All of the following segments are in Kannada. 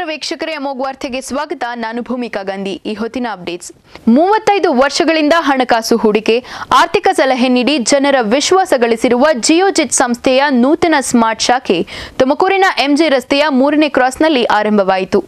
ವೀಕ್ಷಕರೇ ಅಮೋಘ್ ವಾರ್ತೆಗೆ ಸ್ವಾಗತ ನಾನು ಭೂಮಿಕಾ ಗಾಂಧಿ ಈ ಹೊತ್ತಿನ ಅಪ್ಡೇಟ್ಸ್ ಮೂವತ್ತೈದು ವರ್ಷಗಳಿಂದ ಹಣಕಾಸು ಹೂಡಿಕೆ ಆರ್ಥಿಕ ಸಲಹೆ ನೀಡಿ ಜನರ ವಿಶ್ವಾಸ ಗಳಿಸಿರುವ ಜಿಯೋಜಿತ್ ಸಂಸ್ಥೆಯ ನೂತನ ಸ್ಮಾರ್ಟ್ ಶಾಖೆ ತುಮಕೂರಿನ ಎಂಜೆ ರಸ್ತೆಯ ಮೂರನೇ ಕ್ರಾಸ್ನಲ್ಲಿ ಆರಂಭವಾಯಿತು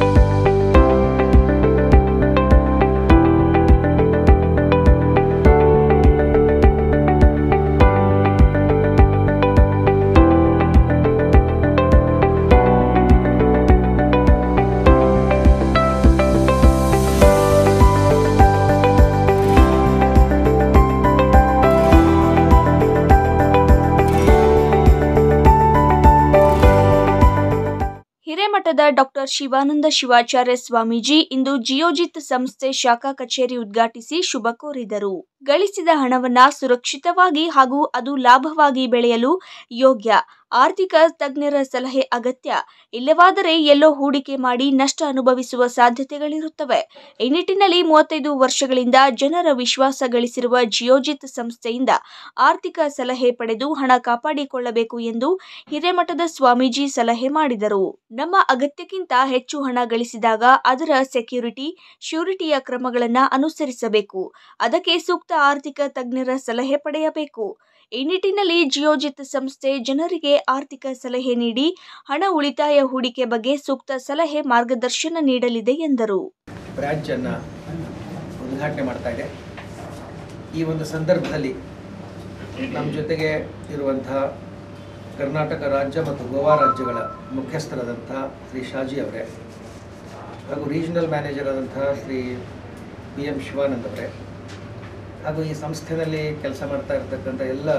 ಹಿರೇಮಠದ ಡಾಕ್ಟರ್ ಶಿವಾನಂದ ಶಿವಾಚಾರ್ಯ ಸ್ವಾಮೀಜಿ ಇಂದು ಜಿಯೋಜಿತ್ ಸಂಸ್ಥೆ ಶಾಖಾ ಕಚೇರಿ ಉದ್ಘಾಟಿಸಿ ಶುಭ ಕೋರಿದರು ಗಳಿಸಿದ ಹಣವನ್ನ ಸುರಕ್ಷಿತವಾಗಿ ಹಾಗೂ ಅದು ಲಾಭವಾಗಿ ಬೆಳೆಯಲು ಯೋಗ್ಯ ಆರ್ಥಿಕ ತಜ್ಞರ ಸಲಹೆ ಅಗತ್ಯ ಇಲ್ಲವಾದರೆ ಎಲ್ಲೋ ಹೂಡಿಕೆ ಮಾಡಿ ನಷ್ಟ ಅನುಭವಿಸುವ ಸಾಧ್ಯತೆಗಳಿರುತ್ತವೆ ಈ ನಿಟ್ಟಿನಲ್ಲಿ ಮೂವತ್ತೈದು ವರ್ಷಗಳಿಂದ ಜನರ ವಿಶ್ವಾಸ ಗಳಿಸಿರುವ ಜಿಯೋಜಿತ್ ಸಂಸ್ಥೆಯಿಂದ ಆರ್ಥಿಕ ಸಲಹೆ ಪಡೆದು ಹಣ ಕಾಪಾಡಿಕೊಳ್ಳಬೇಕು ಎಂದು ಹಿರೇಮಠದ ಸ್ವಾಮೀಜಿ ಸಲಹೆ ಮಾಡಿದರು ನಮ್ಮ ಅಗತ್ಯಕ್ಕಿಂತ ಹೆಚ್ಚು ಹಣ ಗಳಿಸಿದಾಗ ಅದರ ಸೆಕ್ಯೂರಿಟಿ ಶ್ಯೂರಿಟಿಯ ಕ್ರಮಗಳನ್ನು ಅನುಸರಿಸಬೇಕು ಅದಕ್ಕೆ ಸೂಕ್ತ ಆರ್ಥಿಕ ತಜ್ಞರ ಸಲಹೆ ಪಡೆಯಬೇಕು ಈ ನಿಟ್ಟಿನಲ್ಲಿ ಜಿಯೋಜಿತ್ ಸಂಸ್ಥೆ ಜನರಿಗೆ ಆರ್ಥಿಕ ಸಲಹೆ ನೀಡಿ ಹಣ ಉಳಿತಾಯ ಹೂಡಿಕೆ ಬಗ್ಗೆ ಸೂಕ್ತ ಸಲಹೆ ಮಾರ್ಗದರ್ಶನ ನೀಡಲಿದೆ ಎಂದರು ಬ್ರ್ಯಾಂಚನ್ನು ಉದ್ಘಾಟನೆ ಮಾಡ್ತಾ ಇದೆ ಈ ಒಂದು ಸಂದರ್ಭದಲ್ಲಿ ನಮ್ಮ ಜೊತೆಗೆ ಇರುವಂತಹ ಕರ್ನಾಟಕ ರಾಜ್ಯ ಮತ್ತು ಗೋವಾ ರಾಜ್ಯಗಳ ಮುಖ್ಯಸ್ಥರಾದಂಥ ಶ್ರೀ ಶಾಜಿ ಅವರೇ ಹಾಗೂ ರೀಜನಲ್ ಮ್ಯಾನೇಜರ್ ಆದಂತಹ ಶ್ರೀ ಪಿ ಎಂ ಶಿವಾನಂದ್ ಅವರೇ ಹಾಗೂ ಈ ಸಂಸ್ಥೆಯಲ್ಲಿ ಕೆಲಸ ಮಾಡ್ತಾ ಇರ್ತಕ್ಕಂಥ ಎಲ್ಲ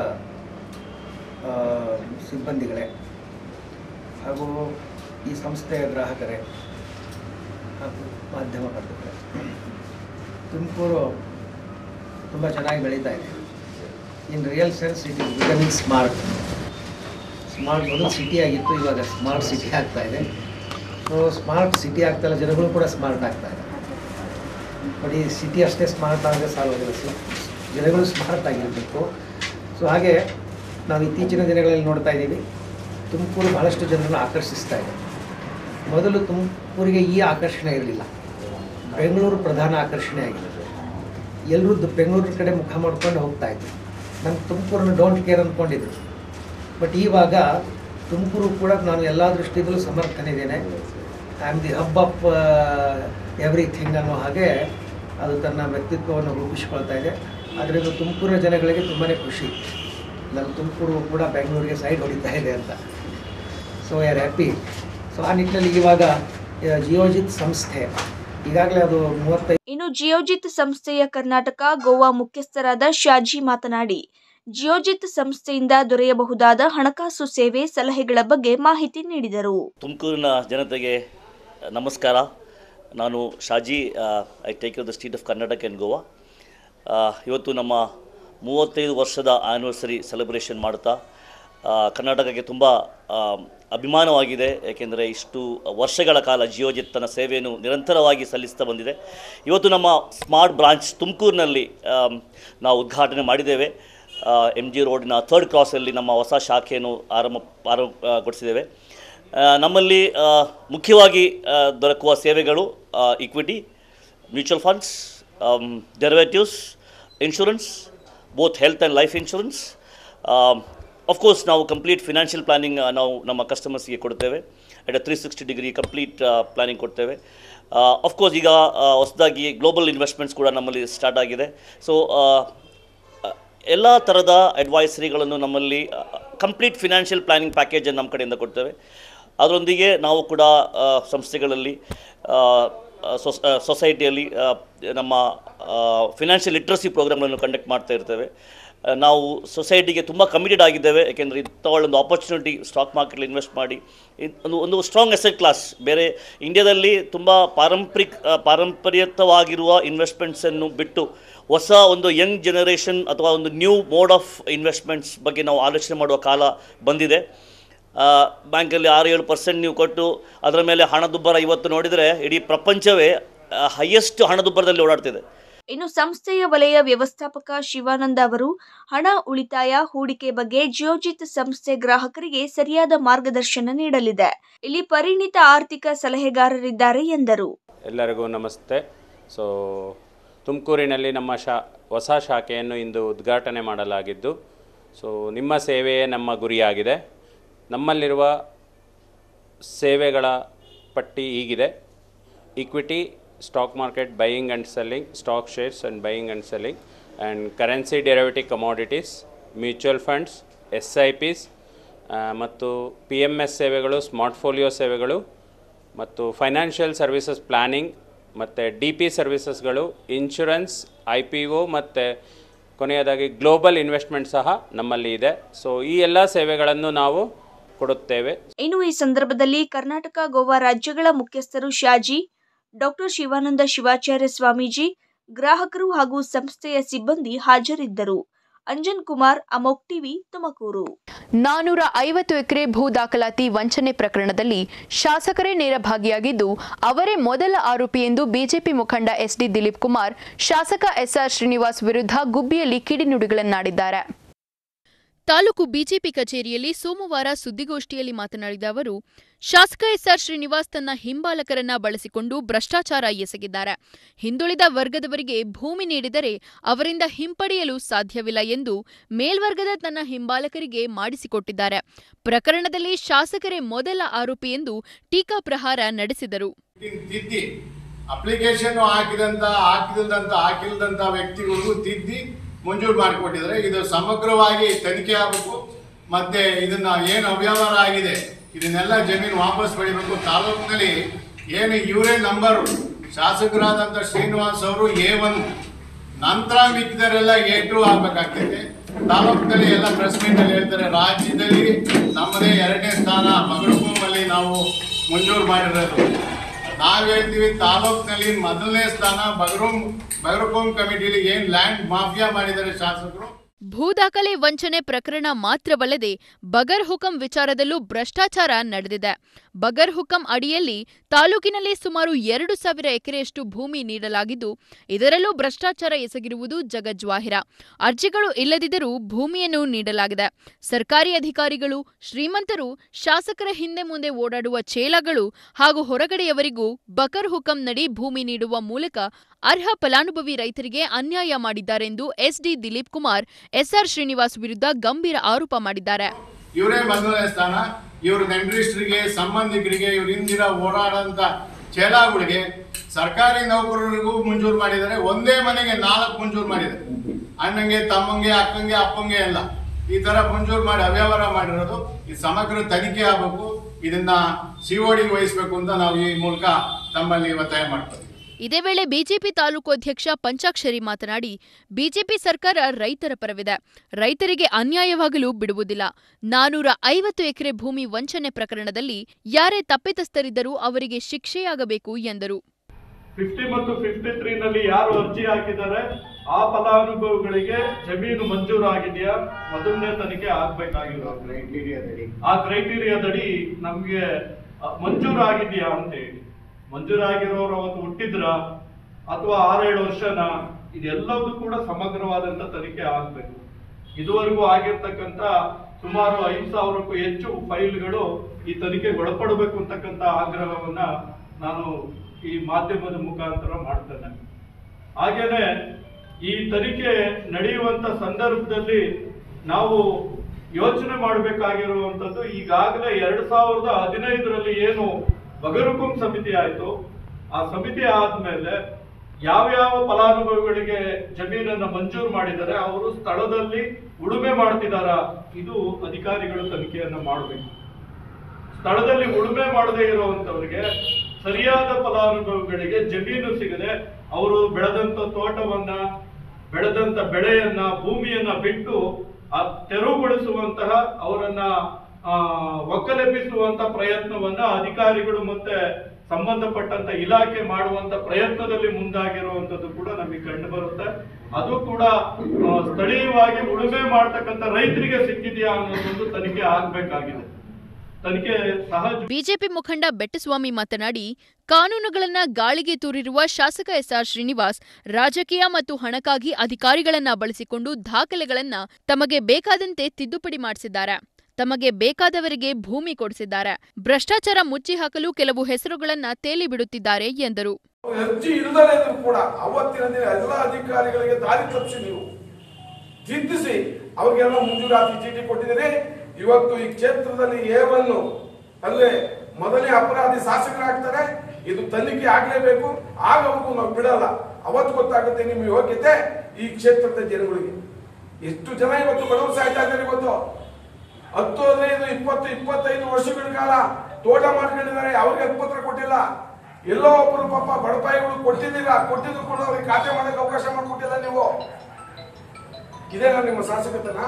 ಆ, ಸಿಬ್ಬಂದಿಗಳೇ ಹಾಗೂ ಈ ಸಂಸ್ಥೆಯ ಗ್ರಾಹಕರೇ ಹಾಗೂ ಮಾಧ್ಯಮ ಬಂಧುಗಳೇ ತುಮಕೂರು ತುಂಬ ಚೆನ್ನಾಗಿ ಬೆಳೀತಾ ಇದೆ in real sense it is becoming smart smart ಮೊದಲು ಸಿಟಿ ಆಗಿತ್ತು ಇವಾಗ ಸ್ಮಾರ್ಟ್ ಸಿಟಿ ಆಗ್ತಾ ಇದೆ ಸೊ ಸ್ಮಾರ್ಟ್ ಸಿಟಿ ಆಗ್ತಾಯಿಲ್ಲ ಜನಗಳು ಕೂಡ ಸ್ಮಾರ್ಟ್ ಆಗ್ತಾ ಇದೆ ಬಟ್ ಈ ಸಿಟಿ ಅಷ್ಟೇ ಸ್ಮಾರ್ಟ್ ಆದರೆ ಸಾಲೋದಿಲ್ಲ ಸಿ ಜನಗಳು ಸ್ಮಾರ್ಟ್ ಆಗಿರಬೇಕು ಸೊ ಹಾಗೆ ನಾವು ಇತ್ತೀಚಿನ ದಿನಗಳಲ್ಲಿ ನೋಡ್ತಾ ಇದ್ದೀವಿ ತುಮಕೂರು ಬಹಳಷ್ಟು ಜನರನ್ನು ಆಕರ್ಷಿಸ್ತಾ ಇದೆ ಮೊದಲು ತುಮಕೂರಿಗೆ ಈ ಆಕರ್ಷಣೆ ಇರಲಿಲ್ಲ ಬೆಂಗಳೂರು ಪ್ರಧಾನ ಆಕರ್ಷಣೆ ಆಗಿದೆ ಎಲ್ಲರೂ ದು- ಬೆಂಗಳೂರು ಕಡೆ ಮುಖ ಮಾಡ್ಕೊಂಡು ಹೋಗ್ತಾ ಇದ್ರು ನಮ್ಮ ತುಮಕೂರನ್ನು ಡೋಂಟ್ ಕೇರ್ ಅಂದ್ಕೊಂಡಿದ್ರು ಬಟ್ ಇವಾಗ ತುಮಕೂರು ಕೂಡ ನಾನು ಎಲ್ಲ ದೃಷ್ಟಿಯಲ್ಲೂ ಸಮರ್ಥನಿದ್ದೇನೆ I am the hub of everything ಅನ್ನೋ ಹಾಗೆ ಅದು ತನ್ನ ವ್ಯಕ್ತಿತ್ವವನ್ನು ರೂಪಿಸ್ಕೊಳ್ತಾ ಇದೆ ಅದರಿಂದ ತುಮಕೂರಿನ ಜನಗಳಿಗೆ ತುಂಬಾ ಖುಷಿ ನಮ್ಮ ತುಮಕೂರು ಕೂಡ ಬೆಂಗಳೂರಿಗೆ ಸೈಡ್ ಹೊಡಿತಾ ಇದೆ ಅಂತ ಸೊ ಆರ್ ಹ್ಯಾಪಿ ಸೊ ಆ ನಿಟ್ಟಿನಲ್ಲಿ ಇವಾಗ ಆ, ಜಿಯೋಜಿತ್ ಸಂಸ್ಥೆ ಈಗಾಗಲೇ ಅದು ಮೂವತ್ತೈದು ಇನ್ನು ಜಿಯೋಜಿತ್ ಸಂಸ್ಥೆಯ ಕರ್ನಾಟಕ ಗೋವಾ ಮುಖ್ಯಸ್ಥರಾದ ಶಾಜಿ ಮಾತನಾಡಿ ಜಿಯೋಜಿತ್ ಸಂಸ್ಥೆಯಿಂದ ದೊರೆಯಬಹುದಾದ ಹಣಕಾಸು ಸೇವೆ ಸಲಹೆಗಳ ಬಗ್ಗೆ ಮಾಹಿತಿ ನೀಡಿದರು ತುಮಕೂರಿನ ಜನತೆಗೆ ನಮಸ್ಕಾರ ನಾನು Shaji I take the state of Karnataka and Goa ಆ, ಇವತ್ತು ನಮ್ಮ ಮೂವತ್ತೈದು ವರ್ಷದ ಆ್ಯನಿವರ್ಸರಿ ಸೆಲೆಬ್ರೇಷನ್ ಮಾಡ್ತಾ ಆ, ಕರ್ನಾಟಕಕ್ಕೆ ತುಂಬ ಆ, ಅಭಿಮಾನವಾಗಿದೆ ಏಕೆಂದರೆ ಇಷ್ಟು ವರ್ಷಗಳ ಕಾಲ ಜಿಯೋಜಿತ್ ತನ್ನ ಸೇವೆಯನ್ನು ನಿರಂತರವಾಗಿ ಸಲ್ಲಿಸ್ತಾ ಬಂದಿದೆ ಇವತ್ತು ನಮ್ಮ ಸ್ಮಾರ್ಟ್ ಬ್ರಾಂಚ್ ತುಮಕೂರಿನಲ್ಲಿ ಆಮ್, ನಾವು ಉದ್ಘಾಟನೆ ಮಾಡಿದ್ದೇವೆ ಎಮ್ ಜಿ ರೋಡಿನ ಥರ್ಡ್ ಕ್ರಾಸಲ್ಲಿ ನಮ್ಮ ಹೊಸ ಶಾಖೆಯನ್ನು ಆರಂಭ ಆರಂಭಗೊಳಿಸಿದ್ದೇವೆ ಆ, ನಮ್ಮಲ್ಲಿ ಆ, ಮುಖ್ಯವಾಗಿ ಆ, ದೊರಕುವ ಸೇವೆಗಳು equity mutual funds derivatives insurance both health and life insurance of course ನಾವು ಕಂಪ್ಲೀಟ್ ಫಿನಾನ್ಷಿಯಲ್ ಪ್ಲಾನಿಂಗ್ ನಾವು ನಮ್ಮ ಕಸ್ಟಮರ್ಸ್ಗೆ ಕೊಡ್ತೇವೆ at three sixty degree complete planning ಕೊಡ್ತೇವೆ ಅಫ್ಕೋರ್ಸ್ ಈಗ ಹೊಸದಾಗಿ ಗ್ಲೋಬಲ್ ಇನ್ವೆಸ್ಟ್ಮೆಂಟ್ಸ್ ಕೂಡ ನಮ್ಮಲ್ಲಿ ಸ್ಟಾರ್ಟ್ ಆಗಿದೆ ಸೊ ಎಲ್ಲ ಥರದ ಅಡ್ವೈಸರಿಗಳನ್ನು ನಮ್ಮಲ್ಲಿ ಕಂಪ್ಲೀಟ್ ಫಿನಾನ್ಷಿಯಲ್ ಪ್ಲಾನಿಂಗ್ ಪ್ಯಾಕೇಜನ್ನು ನಮ್ಮ ಕಡೆಯಿಂದ ಕೊಡ್ತೇವೆ ಅದರೊಂದಿಗೆ ನಾವು ಕೂಡ ಆ, ಸಂಸ್ಥೆಗಳಲ್ಲಿ ಆ, ಆ, ಸೊಸ್ ಆ, ಸೊಸೈಟಿಯಲ್ಲಿ ಆ, ನಮ್ಮ ಫಿನಾನ್ಷಿಯಲ್ ಲಿಟ್ರಸಿ ಪ್ರೋಗ್ರಾಮ್ಗಳನ್ನು ಕಂಡಕ್ಟ್ ಮಾಡ್ತಾ ಇರ್ತೇವೆ ಆ, ನಾವು ಸೊಸೈಟಿಗೆ ತುಂಬ ಕಮಿಟೆಡ್ ಆಗಿದ್ದೇವೆ ಯಾಕೆಂದರೆ ಇಂಥ ಒಳ್ಳೊಂದು ಆಪರ್ಚುನಿಟಿ ಸ್ಟಾಕ್ ಮಾರ್ಕೆಟಲ್ಲಿ ಇನ್ವೆಸ್ಟ್ ಮಾಡಿ ಇದ್- ಒಂದು ಒಂದು ಸ್ಟ್ರಾಂಗ್ ಅಸೆಟ್ ಕ್ಲಾಸ್ ಬೇರೆ ಇಂಡಿಯಾದಲ್ಲಿ ತುಂಬ ಪಾರಂಪರಿಕ ಆ, ಪಾರಂಪರ್ಯತವಾಗಿರುವ ಇನ್ವೆಸ್ಟ್ಮೆಂಟ್ಸನ್ನು ಬಿಟ್ಟು ಹೊಸ ಒಂದು ಯಂಗ್ ಜನರೇಷನ್ ಅಥವಾ ಒಂದು ನ್ಯೂ ಮೋಡ್ ಆಫ್ ಇನ್ವೆಸ್ಟ್ಮೆಂಟ್ಸ್ ಬಗ್ಗೆ ನಾವು ಆಲೋಚನೆ ಮಾಡುವ ಕಾಲ ಬಂದಿದೆ ಆ, ಬ್ಯಾಂಕಲ್ಲಿ ಆರು ಏಳು ಪರ್ಸೆಂಟ್ ನೀವು ಕೊಟ್ಟು ಅದರ ಮೇಲೆ ಹಣದುಬ್ಬರ ಇವತ್ತು ನೋಡಿದರೆ ಇಡೀ ಪ್ರಪಂಚವೇ ಹೈಯೆಸ್ಟ್ ಹಣದುಬ್ಬರದಲ್ಲಿ ಓಡಾಡ್ತಿದೆ ಇನ್ನು ಸಂಸ್ಥೆಯ ವಲಯ ವ್ಯವಸ್ಥಾಪಕ ಶಿವಾನಂದ ಅವರು ಹಣ ಉಳಿತಾಯ ಹೂಡಿಕೆ ಬಗ್ಗೆ ಜಿಯೋಜಿತ್ ಸಂಸ್ಥೆ ಗ್ರಾಹಕರಿಗೆ ಸರಿಯಾದ ಮಾರ್ಗದರ್ಶನ ನೀಡಲಿದೆ ಇಲ್ಲಿ ಪರಿಣಿತ ಆರ್ಥಿಕ ಸಲಹೆಗಾರರಿದ್ದಾರೆ ಎಂದರು ಎಲ್ಲರಿಗೂ ನಮಸ್ತೆ ಸೊ ತುಮಕೂರಿನಲ್ಲಿ ನಮ್ಮ ಶಾ ಹೊಸ ಶಾಖೆಯನ್ನು ಇಂದು ಉದ್ಘಾಟನೆ ಮಾಡಲಾಗಿದ್ದು ಸೊ ನಿಮ್ಮ ಸೇವೆಯೇ ನಮ್ಮ ಗುರಿಯಾಗಿದೆ ನಮ್ಮಲ್ಲಿರುವ ಸೇವೆಗಳ ಪಟ್ಟಿ ಹೀಗಿದೆ equity stock market buying and selling stock shares and buying and selling and currency derivative commodities mutual funds S I Ps ಮತ್ತು ಪಿ ಎಮ್ ಎಸ್ ಸೇವೆಗಳು ಸ್ಮಾರ್ಟ್ ಫೋಲಿಯೋ ಸೇವೆಗಳು ಮತ್ತು ಫೈನಾನ್ಷಿಯಲ್ ಸರ್ವಿಸಸ್ ಪ್ಲ್ಯಾನಿಂಗ್ ಮತ್ತು ಡಿ ಪಿ ಸರ್ವಿಸಸ್ಗಳು ಇನ್ಶೂರೆನ್ಸ್ ಐ ಪಿ ಒ ಮತ್ತು ಕೊನೆಯದಾಗಿ ಗ್ಲೋಬಲ್ ಇನ್ವೆಸ್ಟ್ಮೆಂಟ್ ಸಹ ನಮ್ಮಲ್ಲಿ ಇದೆ ಸೊ ಈ ಎಲ್ಲ ಸೇವೆಗಳನ್ನು ನಾವು ಕೊಡುತ್ತೇವೆ ಇನ್ನು ಈ ಸಂದರ್ಭದಲ್ಲಿ ಕರ್ನಾಟಕ ಗೋವಾ ರಾಜ್ಯಗಳ ಮುಖ್ಯಸ್ಥರು ಶಾಜಿ ಡಾಕ್ಟರ್ ಶಿವಾನಂದ ಶಿವಾಚಾರ್ಯ ಸ್ವಾಮೀಜಿ ಗ್ರಾಹಕರು ಹಾಗೂ ಸಂಸ್ಥೆಯ ಸಿಬ್ಬಂದಿ ಹಾಜರಿದ್ದರು ಅಂಜನ್ ಕುಮಾರ್ ಅಮೋಕ್ ಟಿವಿ ತುಮಕೂರು ನಾನೂರ ಐವತ್ತು ಎಕರೆ ಭೂ ದಾಖಲಾತಿ ವಂಚನೆ ಪ್ರಕರಣದಲ್ಲಿ ಶಾಸಕರೇ ನೇರ ಭಾಗಿಯಾಗಿದ್ದು ಅವರೇ ಮೊದಲ ಆರೋಪಿ ಎಂದು ಬಿಜೆಪಿ ಮುಖಂಡ ಎಸ್ಡಿ ದಿಲೀಪ್ ಕುಮಾರ್ ಶಾಸಕ ಎಸ್ಆರ್ ಶ್ರೀನಿವಾಸ್ ವಿರುದ್ಧ ಗುಬ್ಬಿಯಲ್ಲಿ ಕಿಡಿನುಡಿಗಳನ್ನಾಡಿದ್ದಾರೆ ತಾಲೂಕು ಬಿಜೆಪಿ ಕಚೇರಿಯಲ್ಲಿ ಸೋಮವಾರ ಸುದ್ದಿಗೋಷ್ಠಿಯಲ್ಲಿ ಮಾತನಾಡಿದ ಅವರು ಶಾಸಕ ಎಸ್ಆರ್ ಶ್ರೀನಿವಾಸ್ ತನ್ನ ಹಿಂಬಾಲಕರನ್ನ ಬಳಸಿಕೊಂಡು ಭ್ರಷ್ಟಾಚಾರ ಎಸಗಿದ್ದಾರೆ ಹಿಂದುಳಿದ ವರ್ಗದವರಿಗೆ ಭೂಮಿ ನೀಡಿದರೆ ಅವರಿಂದ ಹಿಂಪಡೆಯಲು ಸಾಧ್ಯವಿಲ್ಲ ಎಂದು ಮೇಲ್ವರ್ಗದ ತನ್ನ ಹಿಂಬಾಲಕರಿಗೆ ಮಾಡಿಸಿಕೊಟ್ಟಿದ್ದಾರೆ ಪ್ರಕರಣದಲ್ಲಿ ಶಾಸಕರೇ ಮೊದಲ ಆರೋಪಿ ಎಂದು ಟೀಕಾಪ್ರಹಾರ ನಡೆಸಿದರು ತಿದ್ದಿ ಅಪ್ಲಿಕೇಶನ್ ಹಾಕಿದಂತ ಹಾಕಿದಂತ ಹಾಕಿಲ್ದಂತ ವ್ಯಕ್ತಿಗಳಿಗೂ ತಿದ್ದಿ ಮಂಜೂರು ಮಾಡಿಕೊಟ್ಟಿದ್ದಾರೆ ಇದು ಸಮಗ್ರವಾಗಿ ತನಿಖೆ ಆಗಬೇಕು ಮತ್ತೆ ಇದನ್ನ ಏನು ಅವ್ಯವಹಾರ ಆಗಿದೆ ಇದನ್ನೆಲ್ಲ ಜಮೀನು ವಾಪಸ್ ಪಡಿಬೇಕು ತಾಲೂಕಿನಲ್ಲಿ ಏನು ಇವರೇ ನಂಬರು ಶಾಸಕರಾದಂಥ ಶ್ರೀನಿವಾಸ್ ಅವರು ಎ ಒನ್ ನಂತರ ಮಿಕ್ಕಿದರೆಲ್ಲ ಎ ಟು ಆಗ್ಬೇಕಾಗ್ತೈತೆ ತಾಲೂಕಿನಲ್ಲಿ ಎಲ್ಲ ಪ್ರೆಸ್ ಮೀಟ್ ಅಲ್ಲಿ ಹೇಳ್ತಾರೆ ರಾಜ್ಯದಲ್ಲಿ ನಮ್ಮದೇ ಎರಡನೇ ಸ್ಥಾನ ಮಗಳಕೂಮಲ್ಲಿ ನಾವು ಮಂಜೂರು ಮಾಡಿರೋದು ನಾವ್ ಹೇಳ್ತೀವಿ ತಾಲೂಕಿನಲ್ಲಿ ಮೊದಲನೇ ಸ್ಥಾನ ಬಗರೂಮ್ ಬಗರಕೋಮ್ ಕಮಿಟಿಲಿ ಏನ್ ಲ್ಯಾಂಡ್ ಮಾಫಿಯಾ ಮಾಡಿದ್ದಾರೆ ಶಾಸಕರು ಭೂದಾಖಲೆ ವಂಚನೆ ಪ್ರಕರಣ ಮಾತ್ರವಲ್ಲದೆ ಬಗರ್ ಹುಕಂ ವಿಚಾರದಲ್ಲೂ ಭ್ರಷ್ಟಾಚಾರ ನಡೆದಿದೆ ಬಗರ್ ಹುಕಂ ಅಡಿಯಲ್ಲಿ ತಾಲೂಕಿನಲ್ಲಿ ಸುಮಾರು ಎರಡು ಸಾವಿರ ಎಕರೆಯಷ್ಟು ಭೂಮಿ ನೀಡಲಾಗಿದ್ದು ಇದರಲ್ಲೂ ಭ್ರಷ್ಟಾಚಾರ ಎಸಗಿರುವುದು ಜಗಜ್ವಾಹಿರ ಅರ್ಜಿಗಳು ಇಲ್ಲದಿದ್ದರೂ ಭೂಮಿಯನ್ನು ನೀಡಲಾಗಿದೆ ಸರ್ಕಾರಿ ಅಧಿಕಾರಿಗಳು ಶ್ರೀಮಂತರು ಶಾಸಕರ ಹಿಂದೆ ಮುಂದೆ ಓಡಾಡುವ ಚೇಲಾಗಳು ಹಾಗೂ ಹೊರಗಡೆಯವರಿಗೂ ಬಕರ್ ಹುಕಂ ನಡಿ ಭೂಮಿ ನೀಡುವ ಮೂಲಕ ಅರ್ಹ ಫಲಾನುಭವಿ ರೈತರಿಗೆ ಅನ್ಯಾಯ ಮಾಡಿದ್ದಾರೆಂದು ಎಸ್ಡಿ ದಿಲೀಪ್ ಕುಮಾರ್ ಎಸ್ಆರ್ ಶ್ರೀನಿವಾಸ್ ವಿರುದ್ಧ ಗಂಭೀರ ಆರೋಪ ಮಾಡಿದ್ದಾರೆ ಇವರೇ ಮೊದಲನೇ ಸ್ಥಾನ ಇವ್ರ ನೆಂಟರಿಸ್ಟ್ರಿಗೆ ಸಂಬಂಧಿಕರಿಗೆ ಇವ್ರ ಹಿಂದಿನ ಓಡಾಡಂತ ಚೇಲಾಗಳಿಗೆ ಸರ್ಕಾರಿ ನೌಕರರಿಗೂ ಮಂಜೂರು ಮಾಡಿದ್ದಾರೆ ಒಂದೇ ಮನೆಗೆ ನಾಲ್ಕು ಮಂಜೂರು ಮಾಡಿದ್ದಾರೆ ಅಣ್ಣಂಗೆ ತಮ್ಮಂಗೆ ಅಕ್ಕಂಗೆ ಅಪ್ಪಂಗೆ ಎಲ್ಲ ಈ ತರ ಮಂಜೂರು ಮಾಡಿ ಅವ್ಯವಹಾರ ಮಾಡಿರೋದು ಈ ಸಮಗ್ರ ತನಿಖೆ ಆಗಬೇಕು ಇದನ್ನ ಸಿಒಡಿಗೆ ವಹಿಸ್ಬೇಕು ಅಂತ ನಾವು ಈ ಮೂಲಕ ತಮ್ಮಲ್ಲಿ ಒತ್ತಾಯ ಮಾಡ್ತೀವಿ ಇದೇ ವೇಳೆ ಬಿಜೆಪಿ ತಾಲೂಕು ಅಧ್ಯಕ್ಷ ಪಂಚಾಕ್ಷರಿ ಮಾತನಾಡಿ ಬಿಜೆಪಿ ಸರ್ಕಾರ ರೈತರ ಪರವಿದೆ ರೈತರಿಗೆ ಅನ್ಯಾಯವಾಗಲು ಬಿಡುವುದಿಲ್ಲ ನಾನೂರ ಐವತ್ತು ಎಕರೆ ಭೂಮಿ ವಂಚನೆ ಪ್ರಕರಣದಲ್ಲಿ ಯಾರೇ ತಪ್ಪಿತಸ್ಥರಿದ್ದರೂ ಅವರಿಗೆ ಶಿಕ್ಷೆಯಾಗಬೇಕು ಎಂದರು ಫಿಫ್ಟಿ ಮತ್ತು ಫಿಫ್ಟಿ ತ್ರೀ ನಲ್ಲಿ ಯಾರು ಅರ್ಜಿ ಹಾಕಿದ್ದಾರೆ ಆ ಫಲಾನುಭವಿಗಳಿಗೆ ಜಮೀನು ಮಂಜೂರು ಆಗಿದೆಯಾ ಮೊದಲನೇ ತನಿಖೆ ಆಗ್ಬೇಕಾಗಿರೋ ಆ ಕ್ರೈಟೀರಿಯಾದಡಿ ನಮ್ಗೆ ಅ, ಮಂಜೂರು ಆಗಿದೆಯಾ ಅಂತ ಹೇಳಿ ಮಂಜೂರು ಆಗಿರೋರು ಅವತ್ತು ಹುಟ್ಟಿದ್ರ ಅಥವಾ ಆರೇಳು ವರ್ಷನ ಇದೆಲ್ಲವೂ ಕೂಡ ಸಮಗ್ರವಾದಂತ ತನಿಖೆ ಆಗ್ಬೇಕು ಇದುವರೆಗೂ ಆಗಿರ್ತಕ್ಕಂತ ಸುಮಾರು ಐದು ಸಾವಿರಕ್ಕೂ ಹೆಚ್ಚು ಫೈಲ್ಗಳು ಈ ತನಿಖೆಗೆ ಒಳಪಡಬೇಕು ಅಂತಕ್ಕಂಥ ಆಗ್ರಹವನ್ನ ನಾನು ಈ ಮಾಧ್ಯಮದ ಮುಖಾಂತರ ಮಾಡ್ತೇನೆ ಹಾಗೇನೆ ಈ ತನಿಖೆ ನಡೆಯುವಂತ ಸಂದರ್ಭದಲ್ಲಿ ನಾವು ಯೋಚನೆ ಮಾಡಬೇಕಾಗಿರುವಂತದ್ದು ಈಗಾಗಲೇ ಎರಡ್ ಸಾವಿರದ ಹದಿನೈದರಲ್ಲಿ ಏನು ಬಗರುಕುಂ ಸಮಿತಿ ಆಯ್ತು ಆ ಸಮಿತಿ ಆದ್ಮೇಲೆ ಯಾವ್ಯಾವ ಫಲಾನುಭವಿಗಳಿಗೆ ಜಮೀನನ್ನ ಮಂಜೂರು ಮಾಡಿದ್ದಾರೆ ಅವರು ಸ್ಥಳದಲ್ಲಿ ಉಳುಮೆ ಮಾಡ್ತಿದಾರ ಇದು ಅಧಿಕಾರಿಗಳು ತನಿಖೆಯನ್ನ ಮಾಡಬೇಕು ಸ್ಥಳದಲ್ಲಿ ಉಳುಮೆ ಮಾಡದೇ ಇರುವಂತವರಿಗೆ ಸರಿಯಾದ ಫಲಾನುಭವಿಗಳಿಗೆ ಜಮೀನು ಸಿಗದೆ ಅವರು ಬೆಳೆದಂತ ತೋಟವನ್ನ ಬೆಳೆದಂತ ಬೆಳೆಯನ್ನ ಭೂಮಿಯನ್ನ ಬಿಟ್ಟು ಆ ತೆರವುಗೊಳಿಸುವಂತಹ ಅವರನ್ನ ಆ, ಒಕ್ಕಲೆಬ್ಬಿಸುವಂತ ಪ್ರಯತ್ನವನ್ನ ಅಧಿಕಾರಿಗಳು ಮತ್ತೆ ಸಂಬಂಧಪಟ್ಟಂತ ಇಲಾಖೆ ಮಾಡುವಂತ ಪ್ರಯತ್ನದಲ್ಲಿ ಮುಂದಾಗಿರುವಂತದ್ದು ಕೂಡ ನಮಗೆ ಕಂಡು ಬರುತ್ತೆ ಅದು ಕೂಡ ಆ, ಸ್ಥಳೀಯವಾಗಿ ಉಳುಮೆ ಮಾಡ್ತಕ್ಕಂಥ ರೈತರಿಗೆ ಸಿಕ್ಕಿದೆಯಾ ಅನ್ನೋದೊಂದು ತನಿಖೆ ಆಗ್ಬೇಕಾಗಿದೆ ತನಿಖೆ ಸಹಜ ಬಿಜೆಪಿ ಮುಖಂಡ ಬೆಟ್ಟಸ್ವಾಮಿ ಮಾತನಾಡಿ ಕಾನೂನುಗಳನ್ನ ಗಾಳಿಗೆ ತೂರಿರುವ ಶಾಸಕ ಎಸ್ಆರ್ ಶ್ರೀನಿವಾಸ್ ರಾಜಕೀಯ ಮತ್ತು ಹಣಕ್ಕಾಗಿ ಅಧಿಕಾರಿಗಳನ್ನ ಬಳಸಿಕೊಂಡು ದಾಖಲೆಗಳನ್ನ ತಮಗೆ ಬೇಕಾದಂತೆ ತಿದ್ದುಪಡಿ ಮಾಡಿಸಿದ್ದಾರೆ ತಮಗೆ ಬೇಕಾದವರಿಗೆ ಭೂಮಿ ಕೊಡಿಸಿದ್ದಾರೆ ಭ್ರಷ್ಟಾಚಾರ ಮುಚ್ಚಿ ಹಾಕಲು ಕೆಲವು ಹೆಸರುಗಳನ್ನ ತೇಲಿ ಬಿಡುತ್ತಿದ್ದಾರೆ ಎಂದರು ಅರ್ಜಿ ಇಲ್ಲದಲೇ ಇದ್ರು ಕೂಡ ಅವತ್ತಿನ ದಿನ ಎಲ್ಲ ಅಧಿಕಾರಿಗಳಿಗೆ ದಾರಿ ತಪ್ಪಿಸಿ ನೀವು ಚಿಂತಿಸಿ ಅವ್ರಿಗೆಲ್ಲ ಮಂಜೂರಾತಿ ಚೀಟಿ ಕೊಟ್ಟಿದ್ದೀರಿ ಇವತ್ತು ಈ ಕ್ಷೇತ್ರದಲ್ಲಿ ಏವನ್ನು ಅಂದ್ರೆ ಮೊದಲನೇ ಅಪರಾಧಿ ಶಾಸಕರಾಗ್ತಾರೆ ಇದು ತನಿಖೆ ಆಗ್ಲೇಬೇಕು ಆಗವರೆಗೂ ನಾವು ಬಿಡಲ್ಲ ಅವತ್ತು ಗೊತ್ತಾಗುತ್ತೆ ನಿಮ್ಮ ಯೋಗ್ಯತೆ ಈ ಕ್ಷೇತ್ರದ ಜನಗಳಿಗೆ ಎಷ್ಟು ಜನ ಇವತ್ತು ಬಡವರು ಸಾಯ್ತಾ ಇದ್ದಾರೆ ಇವತ್ತು ಹತ್ತು ಹದಿನೈದು ಇಪ್ಪತ್ತು ಇಪ್ಪತ್ತೈದು ವರ್ಷಗಳ ಕಾಲ ತೋಟ ಮಾಡ್ಕೊಂಡಿದ್ದಾರೆ ಅವ್ರಿಗೆ ಹಕ್ಕುಪತ್ರ ಕೊಟ್ಟಿಲ್ಲ ಎಲ್ಲೋ ಒಬ್ಬರು ಪಾಪ ಬಡಪಾಯಿಗಳು ಕೊಟ್ಟಿದ್ದೀರಾ ಕೊಟ್ಟಿದ್ರು ಕೂಡ ಅವ್ರಿಗೆ ಖಾತೆ ಮಾಡಕ್ಕೆ ಅವಕಾಶ ಮಾಡಿಕೊಟ್ಟಿಲ್ಲ ನೀವು ಇದೇನ ನಿಮ್ಮ ಶಾಸಕತನ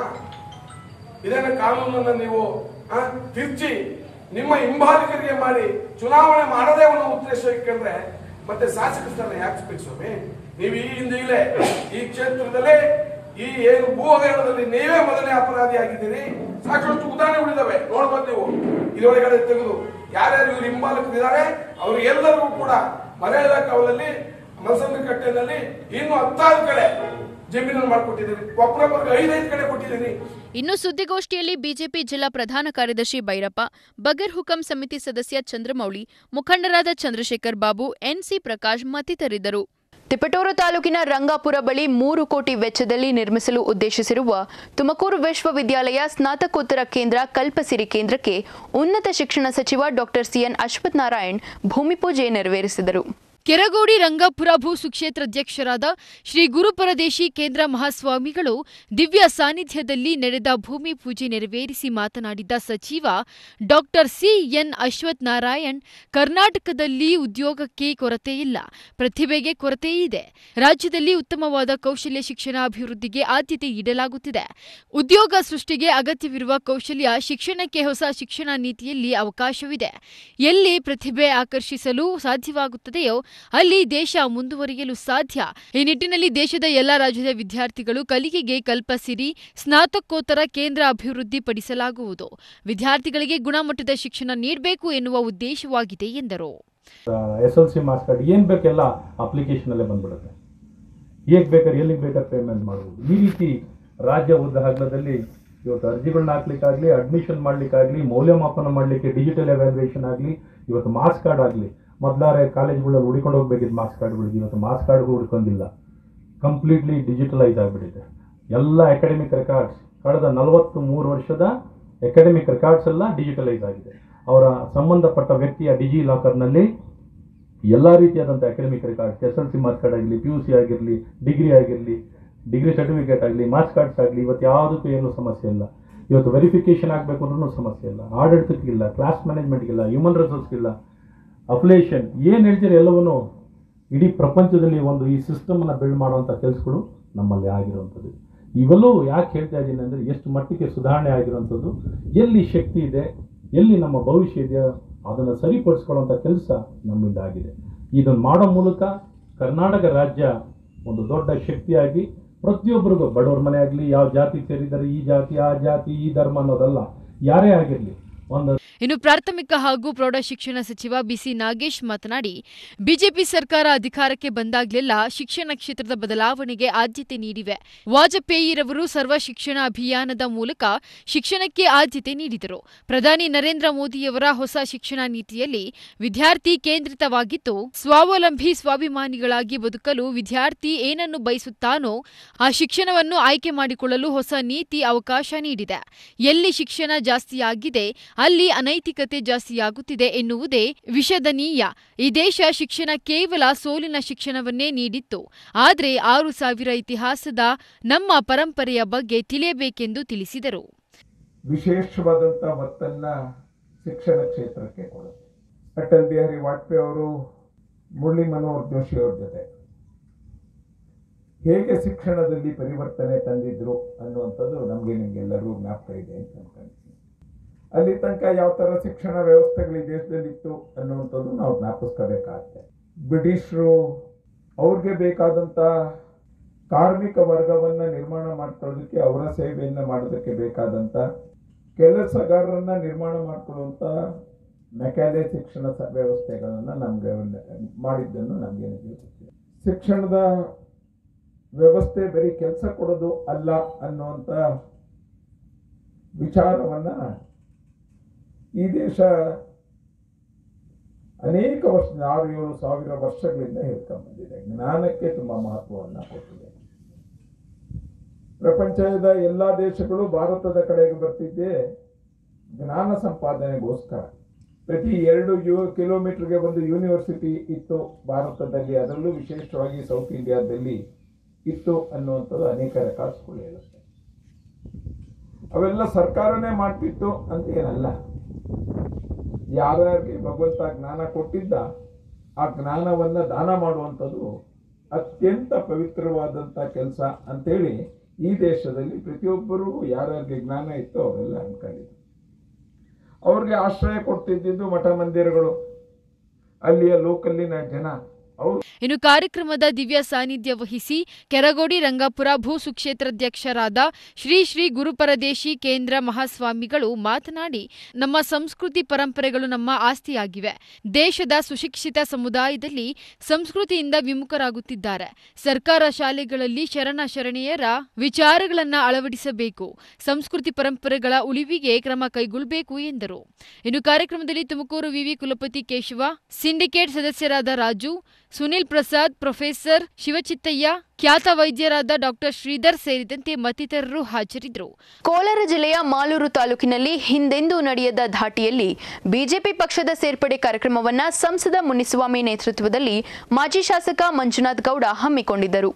ಇದೇನ ಕಾನೂನನ್ನ ನೀವು ಆ, ತಿರ್ಚಿ ನಿಮ್ಮ ಹಿಂಬಾಲಕರಿಗೆ ಮಾಡಿ ಚುನಾವಣೆ ಮಾಡದೇ ಒಂದು ಉದ್ದೇಶ ಇಟ್ಕೊಂಡ್ರೆ ಮತ್ತೆ ಶಾಸಕ ಸ್ಥಾನ ಯಾಕೆ ಬೇಕು ಸ್ವಾಮಿ ನೀವು ಈ ಹಿಂದಿಲೇ ಈ ಕ್ಷೇತ್ರದಲ್ಲಿ ಈ ಏನು ಭೂ ಹಗರಣದಲ್ಲಿ ನೀವೇ ಮೊದಲನೇ ಅಪರಾಧಿ ಆಗಿದ್ದೀರಿ ಸಾಕಷ್ಟು ಉದಾಹರಣೆಗಳಿದಾವೆ ನೋಡ್ಬೋದು ನೀವು ಇದರೊಳಗಡೆ ತೆಗೆದು ಯಾರ್ಯಾರು ಇವ್ರು ಹಿಂಬಾಲಕರಿದ್ದಾರೆ ಅವ್ರಿಗೆಲ್ಲರಿಗೂ ಕೂಡ ಮರೆಯದ ಕಾವಲಲ್ಲಿ ಮಲಸಂದ್ರ ಕಟ್ಟೆನಲ್ಲಿ ಇನ್ನು ಹತ್ತಾರು ಕಡೆ ಜಮೀನನ್ನು ಮಾಡ್ಕೊಟ್ಟಿದ್ದೀರಿ ಒಬ್ಬರೊಬ್ಬರಿಗೆ ಐದೈದು ಕಡೆ ಕೊಟ್ಟಿದ್ದೀರಿ ಇನ್ನು ಸುದ್ದಿಗೋಷ್ಠಿಯಲ್ಲಿ ಬಿಜೆಪಿ ಜಿಲ್ಲಾ ಪ್ರಧಾನ ಕಾರ್ಯದರ್ಶಿ ಭೈರಪ್ಪ ಬಗರ್ ಹುಕಂ ಸಮಿತಿ ಸದಸ್ಯ ಚಂದ್ರಮೌಳಿ ಮುಖಂಡರಾದ ಚಂದ್ರಶೇಖರ್ ಬಾಬು ಎನ್ಸಿ ಪ್ರಕಾಶ್ ಮತ್ತಿತರಿದ್ದರು ತಿಪಟೂರು ತಾಲೂಕಿನ ರಂಗಾಪುರ ಬಳಿ ಮೂರು ಕೋಟಿ ವೆಚ್ಚದಲ್ಲಿ ನಿರ್ಮಿಸಲು ಉದ್ದೇಶಿಸಿರುವ ತುಮಕೂರು ವಿಶ್ವವಿದ್ಯಾಲಯ ಸ್ನಾತಕೋತ್ತರ ಕೇಂದ್ರ ಕಲ್ಪಸಿರಿ ಕೇಂದ್ರಕ್ಕೆ ಉನ್ನತ ಶಿಕ್ಷಣ ಸಚಿವ ಡಾಕ್ಟರ್ ಸಿಎನ್ ಅಶ್ವಥ್ ನಾರಾಯಣ್ ಭೂಮಿ ಪೂಜೆ ನೆರವೇರಿಸಿದರು ಕೆರಗೋಡಿ ರಂಗಾಪುರ ಭೂ ಸುಕ್ಷೇತ್ರ ಅಧ್ಯಕ್ಷರಾದ ಶ್ರೀ ಗುರುಪರದೇಶಿ ಕೇಂದ್ರ ಮಹಾಸ್ವಾಮಿಗಳು ದಿವ್ಯ ಸಾನ್ನಿಧ್ಯದಲ್ಲಿ ನಡೆದ ಭೂಮಿ ಪೂಜೆ ನೆರವೇರಿಸಿ ಮಾತನಾಡಿದ ಸಚಿವ ಡಾಕ್ಟರ್ ಸಿಎನ್ ಅಶ್ವಥ್ ನಾರಾಯಣ್ ಕರ್ನಾಟಕದಲ್ಲಿ ಉದ್ಯೋಗಕ್ಕೆ ಕೊರತೆ ಇಲ್ಲ ಪ್ರತಿಭೆಗೆ ಕೊರತೆ ಇದೆ ರಾಜ್ಯದಲ್ಲಿ ಉತ್ತಮವಾದ ಕೌಶಲ್ಯ ಶಿಕ್ಷಣ ಅಭಿವೃದ್ಧಿಗೆ ಆದ್ಯತೆ ನೀಡಲಾಗುತ್ತಿದೆ ಉದ್ಯೋಗ ಸೃಷ್ಟಿಗೆ ಅಗತ್ಯವಿರುವ ಕೌಶಲ್ಯ ಶಿಕ್ಷಣಕ್ಕೆ ಹೊಸ ಶಿಕ್ಷಣ ನೀತಿಯಲ್ಲಿ ಅವಕಾಶವಿದೆ ಎಲ್ಲಿ ಪ್ರತಿಭೆ ಆಕರ್ಷಿಸಲು ಸಾಧ್ಯವಾಗುತ್ತದೆಯೋ ಅಲ್ಲಿ ದೇಶ ಮುಂದುವರಿಯಲು ಸಾಧ್ಯ ಈ ನಿಟ್ಟಿನಲ್ಲಿ ದೇಶದ ಎಲ್ಲ ರಾಜ್ಯದ ವಿದ್ಯಾರ್ಥಿಗಳು ಕಲಿಕೆಗೆ ಕಲ್ಪಸಿರಿ ಸ್ನಾತಕೋತ್ತರ ಕೇಂದ್ರ ಅಭಿವೃದ್ಧಿ ಪಡಿಸಲಾಗುವುದು ವಿದ್ಯಾರ್ಥಿಗಳಿಗೆ ಗುಣಮಟ್ಟದ ಶಿಕ್ಷಣ ನೀಡಬೇಕು ಎನ್ನುವ ಉದ್ದೇಶವಾಗಿದೆ ಎಂದರು S L C marks card ಏನು ಬೇಕೆಲ್ಲ ಅಪ್ಲಿಕೇಶನಲ್ಲೇ ಬಂದ್ಬಿಡುತ್ತೆ ಹೇಗೆ ಬೇಕಾದ್ರೆ ಎಲ್ಲಿಗೆ ಬೇಕಾದ್ರೆ ಪೇಮೆಂಟ್ ಮಾಡ್ಬೋದು ಈ ರೀತಿ ರಾಜ್ಯ ಉದ್ದ ಹಗ್ಲದಲ್ಲಿ ಇವತ್ತು ಅರ್ಜಿಗಳನ್ನ ಹಾಕ್ಲಿಕ್ಕಾಗಲಿ ಅಡ್ಮಿಷನ್ ಮಾಡ್ಲಿಕ್ಕಾಗಲಿ ಮೌಲ್ಯಮಾಪನ ಮಾಡಲಿಕ್ಕೆ ಡಿಜಿಟಲ್ ಎವ್ಯಾಲ್ಯೂಯೇಷನ್ ಆಗಲಿ ಇವತ್ತು ಮಾರ್ಕ್ಸ್ ಕಾರ್ಡ್ ಆಗಲಿ ಮೊದಲಾರೆ ಕಾಲೇಜ್ಗಳಲ್ಲಿ ಹುಡ್ಕೊಂಡು ಹೋಗ್ಬೇಕಿದ್ದು ಮಾರ್ಕ್ಸ್ ಕಾರ್ಡ್ಗಳಿಗೆ ಇವತ್ತು ಮಾರ್ಕ್ಸ್ ಕಾರ್ಡ್ಗಳು ಹುಡ್ಕೊಂಡಿಲ್ಲ ಕಂಪ್ಲೀಟ್ಲಿ ಡಿಜಿಟಲೈಸ್ ಆಗಿಬಿಟ್ಟಿದೆ ಎಲ್ಲ ಅಕಾಡೆಮಿಕ್ ರೆಕಾರ್ಡ್ಸ್ ಕಳೆದ ನಲವತ್ತು ಮೂರು ವರ್ಷದ ಅಕಾಡೆಮಿಕ್ ರೆಕಾರ್ಡ್ಸ್ ಎಲ್ಲ ಡಿಜಿಟಲೈಸ್ ಆಗಿದೆ ಅವರ ಸಂಬಂಧಪಟ್ಟ ವ್ಯಕ್ತಿಯ ಡಿಜಿ ಲಾಕರ್ನಲ್ಲಿ ಎಲ್ಲ ರೀತಿಯಾದಂಥ academic records S L C marks card ಆಗಲಿ ಪಿ ಯು ಸಿ ಆಗಿರಲಿ ಡಿಗ್ರಿ ಆಗಿರಲಿ ಡಿಗ್ರಿ ಸರ್ಟಿಫಿಕೇಟ್ ಆಗಲಿ ಮಾರ್ಕ್ಸ್ ಕಾರ್ಡ್ಸ್ ಆಗಲಿ ಇವತ್ತು ಯಾವುದಕ್ಕೂ ಏನೂ ಸಮಸ್ಯೆ ಇಲ್ಲ ಇವತ್ತು ವೆರಿಫಿಕೇಷನ್ ಆಗಬೇಕು ಅಂದ್ರೂ ಸಮಸ್ಯೆ ಇಲ್ಲ ಆಡಳಿತಕ್ಕಿಲ್ಲ ಕ್ಲಾಸ್ ಮ್ಯಾನೇಜ್ಮೆಂಟ್ಗಿಲ್ಲ ಹ್ಯೂಮನ್ ರಿಸೋರ್ಸ್ಗಿಲ್ಲ ಅಫ್ಲೇಷನ್ ಏನು ಹೇಳ್ತೀರಿ ಎಲ್ಲವನ್ನೂ ಇಡೀ ಪ್ರಪಂಚದಲ್ಲಿ ಒಂದು ಈ ಸಿಸ್ಟಮನ್ನು ಬಿಲ್ಡ್ ಮಾಡುವಂಥ ಕೆಲಸಗಳು ನಮ್ಮಲ್ಲಿ ಆಗಿರುವಂಥದ್ದು ಇವೆಲ್ಲೂ ಯಾಕೆ ಹೇಳ್ತಾ ಇದ್ದೀನಿ ಅಂದರೆ ಎಷ್ಟು ಮಟ್ಟಿಗೆ ಸುಧಾರಣೆ ಆಗಿರುವಂಥದ್ದು ಎಲ್ಲಿ ಶಕ್ತಿ ಇದೆ ಎಲ್ಲಿ ನಮ್ಮ ಭವಿಷ್ಯ ಇದೆಯೋ ಅದನ್ನು ಸರಿಪಡಿಸ್ಕೊಳ್ಳುವಂಥ ಕೆಲಸ ನಮ್ಮಿಂದ ಆಗಿದೆ ಇದನ್ನು ಮಾಡೋ ಮೂಲಕ ಕರ್ನಾಟಕ ರಾಜ್ಯ ಒಂದು ದೊಡ್ಡ ಶಕ್ತಿಯಾಗಿ ಪ್ರತಿಯೊಬ್ಬರಿಗೂ ಬಡವ್ರ ಮನೆ ಆಗಲಿ ಯಾವ ಜಾತಿ ಸೇರಿದ್ದಾರೆ ಈ ಜಾತಿ ಆ ಜಾತಿ ಈ ಧರ್ಮ ಅನ್ನೋದಲ್ಲ ಯಾರೇ ಆಗಿರಲಿ ಒಂದು ಇನ್ನು ಪ್ರಾಥಮಿಕ ಹಾಗೂ ಪ್ರೌಢ ಶಿಕ್ಷಣ ಸಚಿವ ಬಿಸಿ ನಾಗೇಶ್ ಮಾತನಾಡಿ ಬಿಜೆಪಿ ಸರ್ಕಾರ ಅಧಿಕಾರಕ್ಕೆ ಬಂದಾಗಲೆಲ್ಲ ಶಿಕ್ಷಣ ಕ್ಷೇತ್ರದ ಬದಲಾವಣೆಗೆ ಆದ್ಯತೆ ನೀಡಿವೆ ವಾಜಪೇಯಿರವರು ಸರ್ವ ಶಿಕ್ಷಣ ಅಭಿಯಾನದ ಮೂಲಕ ಶಿಕ್ಷಣಕ್ಕೆ ಆದ್ಯತೆ ನೀಡಿದರು ಪ್ರಧಾನಿ ನರೇಂದ್ರ ಮೋದಿಯವರ ಹೊಸ ಶಿಕ್ಷಣ ನೀತಿಯಲ್ಲಿ ವಿದ್ಯಾರ್ಥಿ ಕೇಂದ್ರಿತವಾಗಿದ್ದು ಸ್ವಾವಲಂಬಿ ಸ್ವಾಭಿಮಾನಿಗಳಾಗಿ ಬದುಕಲು ವಿದ್ಯಾರ್ಥಿ ಏನನ್ನು ಬಯಸುತ್ತಾನೋ ಆ ಶಿಕ್ಷಣವನ್ನು ಆಯ್ಕೆ ಮಾಡಿಕೊಳ್ಳಲು ಹೊಸ ನೀತಿ ಅವಕಾಶ ನೀಡಿದೆ ಎಲ್ಲಿ ಶಿಕ್ಷಣ ಜಾಸ್ತಿಯಾಗಿದೆ ಅಲ್ಲಿ ಅನೈತಿಕತೆ ಜಾಸ್ತಿಯಾಗುತ್ತಿದೆ ಎನ್ನುವುದೇ ವಿಷದನೀಯ ಈ ದೇಶ ಶಿಕ್ಷಣ ಕೇವಲ ಸೋಲಿನ ಶಿಕ್ಷಣವನ್ನೇ ನೀಡಿತ್ತು ಆದರೆ ಆರು ಸಾವಿರ ಇತಿಹಾಸದ ನಮ್ಮ ಪರಂಪರೆಯ ಬಗ್ಗೆ ತಿಳಿಯಬೇಕೆಂದು ತಿಳಿಸಿದರು ವಿಶೇಷವಾದಂಥ ಒತ್ತನ್ನ ಶಿಕ್ಷಣ ಕ್ಷೇತ್ರಕ್ಕೆ ಕೊಡುತ್ತೆ ಅಟಲ್ ಬಿಹಾರಿ ವಾಜಪೇಯಿ ಅವರು ಮುರಳಿ ಮನೋಹರ್ ಜೋಶಿ ಅವ್ರ ಜೊತೆ ಹೇಗೆ ಶಿಕ್ಷಣದಲ್ಲಿ ಪರಿವರ್ತನೆ ತಂದಿದ್ರು ಅನ್ನುವಂಥದ್ದು ನಮಗೆ ನಿಮಗೆಲ್ಲರೂ ಜ್ಞಾಪಕ ಇದೆ ಅಂತ ಅನ್ಕೊಂತೀನಿ ಅಲ್ಲಿ ತನಕ ಯಾವ ಥರ ಶಿಕ್ಷಣ ವ್ಯವಸ್ಥೆಗಳು ಈ ದೇಶದಲ್ಲಿತ್ತು ಅನ್ನುವಂಥದ್ದು ನಾವು ಜ್ಞಾಪಿಸ್ಕೋಬೇಕಾಗತ್ತೆ ಬ್ರಿಟಿಷರು ಅವ್ರಿಗೆ ಬೇಕಾದಂಥ ಕಾರ್ಮಿಕ ವರ್ಗವನ್ನು ನಿರ್ಮಾಣ ಮಾಡ್ಕೊಳ್ಳೋದಕ್ಕೆ ಅವರ ಸೇವೆಯನ್ನು ಮಾಡೋದಕ್ಕೆ ಬೇಕಾದಂಥ ಕೆಲಸಗಾರರನ್ನ ನಿರ್ಮಾಣ ಮಾಡಿಕೊಳ್ಳುವಂಥ ಮೆಕ್ಯಾಲೆ ಶಿಕ್ಷಣ ಸ- ವ್ಯವಸ್ಥೆಗಳನ್ನು ನಮಗೆ ಮಾಡಿದ್ದನ್ನು ನಮಗೆ ಗೊತ್ತಿದೆ ಶಿಕ್ಷಣದ ವ್ಯವಸ್ಥೆ ಬರೀ ಕೆಲಸ ಕೊಡೋದು ಅಲ್ಲ ಅನ್ನುವಂಥ ವಿಚಾರವನ್ನ ಈ ದೇಶ ಅನೇಕ ವರ್ಷ ಆರು ಏಳು ಸಾವಿರ ವರ್ಷಗಳಿಂದ ಹೇಳ್ಕೊಂಡ್ ಬಂದಿದೆ ಜ್ಞಾನಕ್ಕೆ ತುಂಬಾ ಮಹತ್ವವನ್ನು ಕೊಟ್ಟಿದೆ ಪ್ರಪಂಚದ ಎಲ್ಲಾ ದೇಶಗಳು ಭಾರತದ ಕಡೆಗೆ ಬರ್ತಿದ್ದೆ ಜ್ಞಾನ ಸಂಪಾದನೆಗೋಸ್ಕರ ಪ್ರತಿ ಎರಡು ಯು ಕಿಲೋಮೀಟರ್ಗೆ ಒಂದು ಯೂನಿವರ್ಸಿಟಿ ಇತ್ತು ಭಾರತದಲ್ಲಿ ಅದರಲ್ಲೂ ವಿಶೇಷವಾಗಿ ಸೌತ್ ಇಂಡಿಯಾದಲ್ಲಿ ಇತ್ತು ಅನ್ನುವಂಥದ್ದು ಅನೇಕ ರೆಕಾರ್ಡ್ಸ್ಗಳು ಹೇಳುತ್ತೆ ಅವೆಲ್ಲ ಸರ್ಕಾರನೇ ಮಾಡ್ತಿತ್ತು ಅಂತ ಏನಲ್ಲ ಯಾರ್ಯಾರಿಗೆ ಭಗವಂತ ಜ್ಞಾನ ಕೊಟ್ಟಿದ್ದ ಆ ಜ್ಞಾನವನ್ನ ದಾನ ಮಾಡುವಂಥದ್ದು ಅತ್ಯಂತ ಪವಿತ್ರವಾದಂಥ ಕೆಲಸ ಅಂತೇಳಿ ಈ ದೇಶದಲ್ಲಿ ಪ್ರತಿಯೊಬ್ಬರೂ ಯಾರ್ಯಾರಿಗೆ ಜ್ಞಾನ ಇತ್ತೋ ಅವರೆಲ್ಲ ಅನ್ಕೊಂಡಿದ್ರು ಅವ್ರಿಗೆ ಆಶ್ರಯ ಕೊಡ್ತಿದ್ದಿದ್ದು ಮಠ ಮಂದಿರಗಳು ಅಲ್ಲಿಯ ಲೋಕಲ್ಲಿನ ಜನ ಅವರು ಇನ್ನು ಕಾರ್ಯಕ್ರಮದ ದಿವ್ಯ ಸಾನ್ನಿಧ್ಯ ವಹಿಸಿ ಕೆರಗೋಡಿ ರಂಗಾಪುರ ಭೂ ಸುಕ್ಷೇತ್ರಾಧ್ಯಕ್ಷರಾದ ಶ್ರೀ ಶ್ರೀ ಗುರುಪರದೇಶಿ ಕೇಂದ್ರ ಮಹಾಸ್ವಾಮಿಗಳು ಮಾತನಾಡಿ ನಮ್ಮ ಸಂಸ್ಕೃತಿ ಪರಂಪರೆಗಳು ನಮ್ಮ ಆಸ್ತಿಯಾಗಿವೆ ದೇಶದ ಸುಶಿಕ್ಷಿತ ಸಮುದಾಯದಲ್ಲಿ ಸಂಸ್ಕೃತಿಯಿಂದ ವಿಮುಖರಾಗುತ್ತಿದ್ದಾರೆ ಸರ್ಕಾರ ಶಾಲೆಗಳಲ್ಲಿ ಶರಣ ಶರಣೆಯರ ವಿಚಾರಗಳನ್ನು ಅಳವಡಿಸಬೇಕು ಸಂಸ್ಕೃತಿ ಪರಂಪರೆಗಳ ಉಳಿವಿಗೆ ಕ್ರಮ ಕೈಗೊಳ್ಳಬೇಕು ಎಂದರು ಇನ್ನು ಕಾರ್ಯಕ್ರಮದಲ್ಲಿ ತುಮಕೂರು ವಿವಿ ಕುಲಪತಿ ಕೇಶವ ಸಿಂಡಿಕೇಟ್ ಸದಸ್ಯರಾದ ರಾಜು ಸುನಿಲ್ ಪ್ರಸಾದ್ ಪ್ರೊಫೆಸರ್ ಶಿವಚಿತ್ತಯ್ಯ ಖ್ಯಾತ ವೈದ್ಯರಾದ ಡಾಕ್ಟರ್ ಶ್ರೀಧರ್ ಸೇರಿದಂತೆ ಮತ್ತಿತರರು ಹಾಜರಿದ್ದರು ಕೋಲಾರ ಜಿಲ್ಲೆಯ ಮಾಲೂರು ತಾಲೂಕಿನಲ್ಲಿ ಹಿಂದೆಂದೂ ನಡೆಯದ ಧಾಟಿಯಲ್ಲಿ ಬಿಜೆಪಿ ಪಕ್ಷದ ಸೇರ್ಪಡೆ ಕಾರ್ಯಕ್ರಮವನ್ನ ಸಂಸದ ಮುನಿಸ್ವಾಮಿ ನೇತೃತ್ವದಲ್ಲಿ ಮಾಜಿ ಶಾಸಕ ಮಂಜುನಾಥ್ ಗೌಡ ಹಮ್ಮಿಕೊಂಡಿದ್ದರು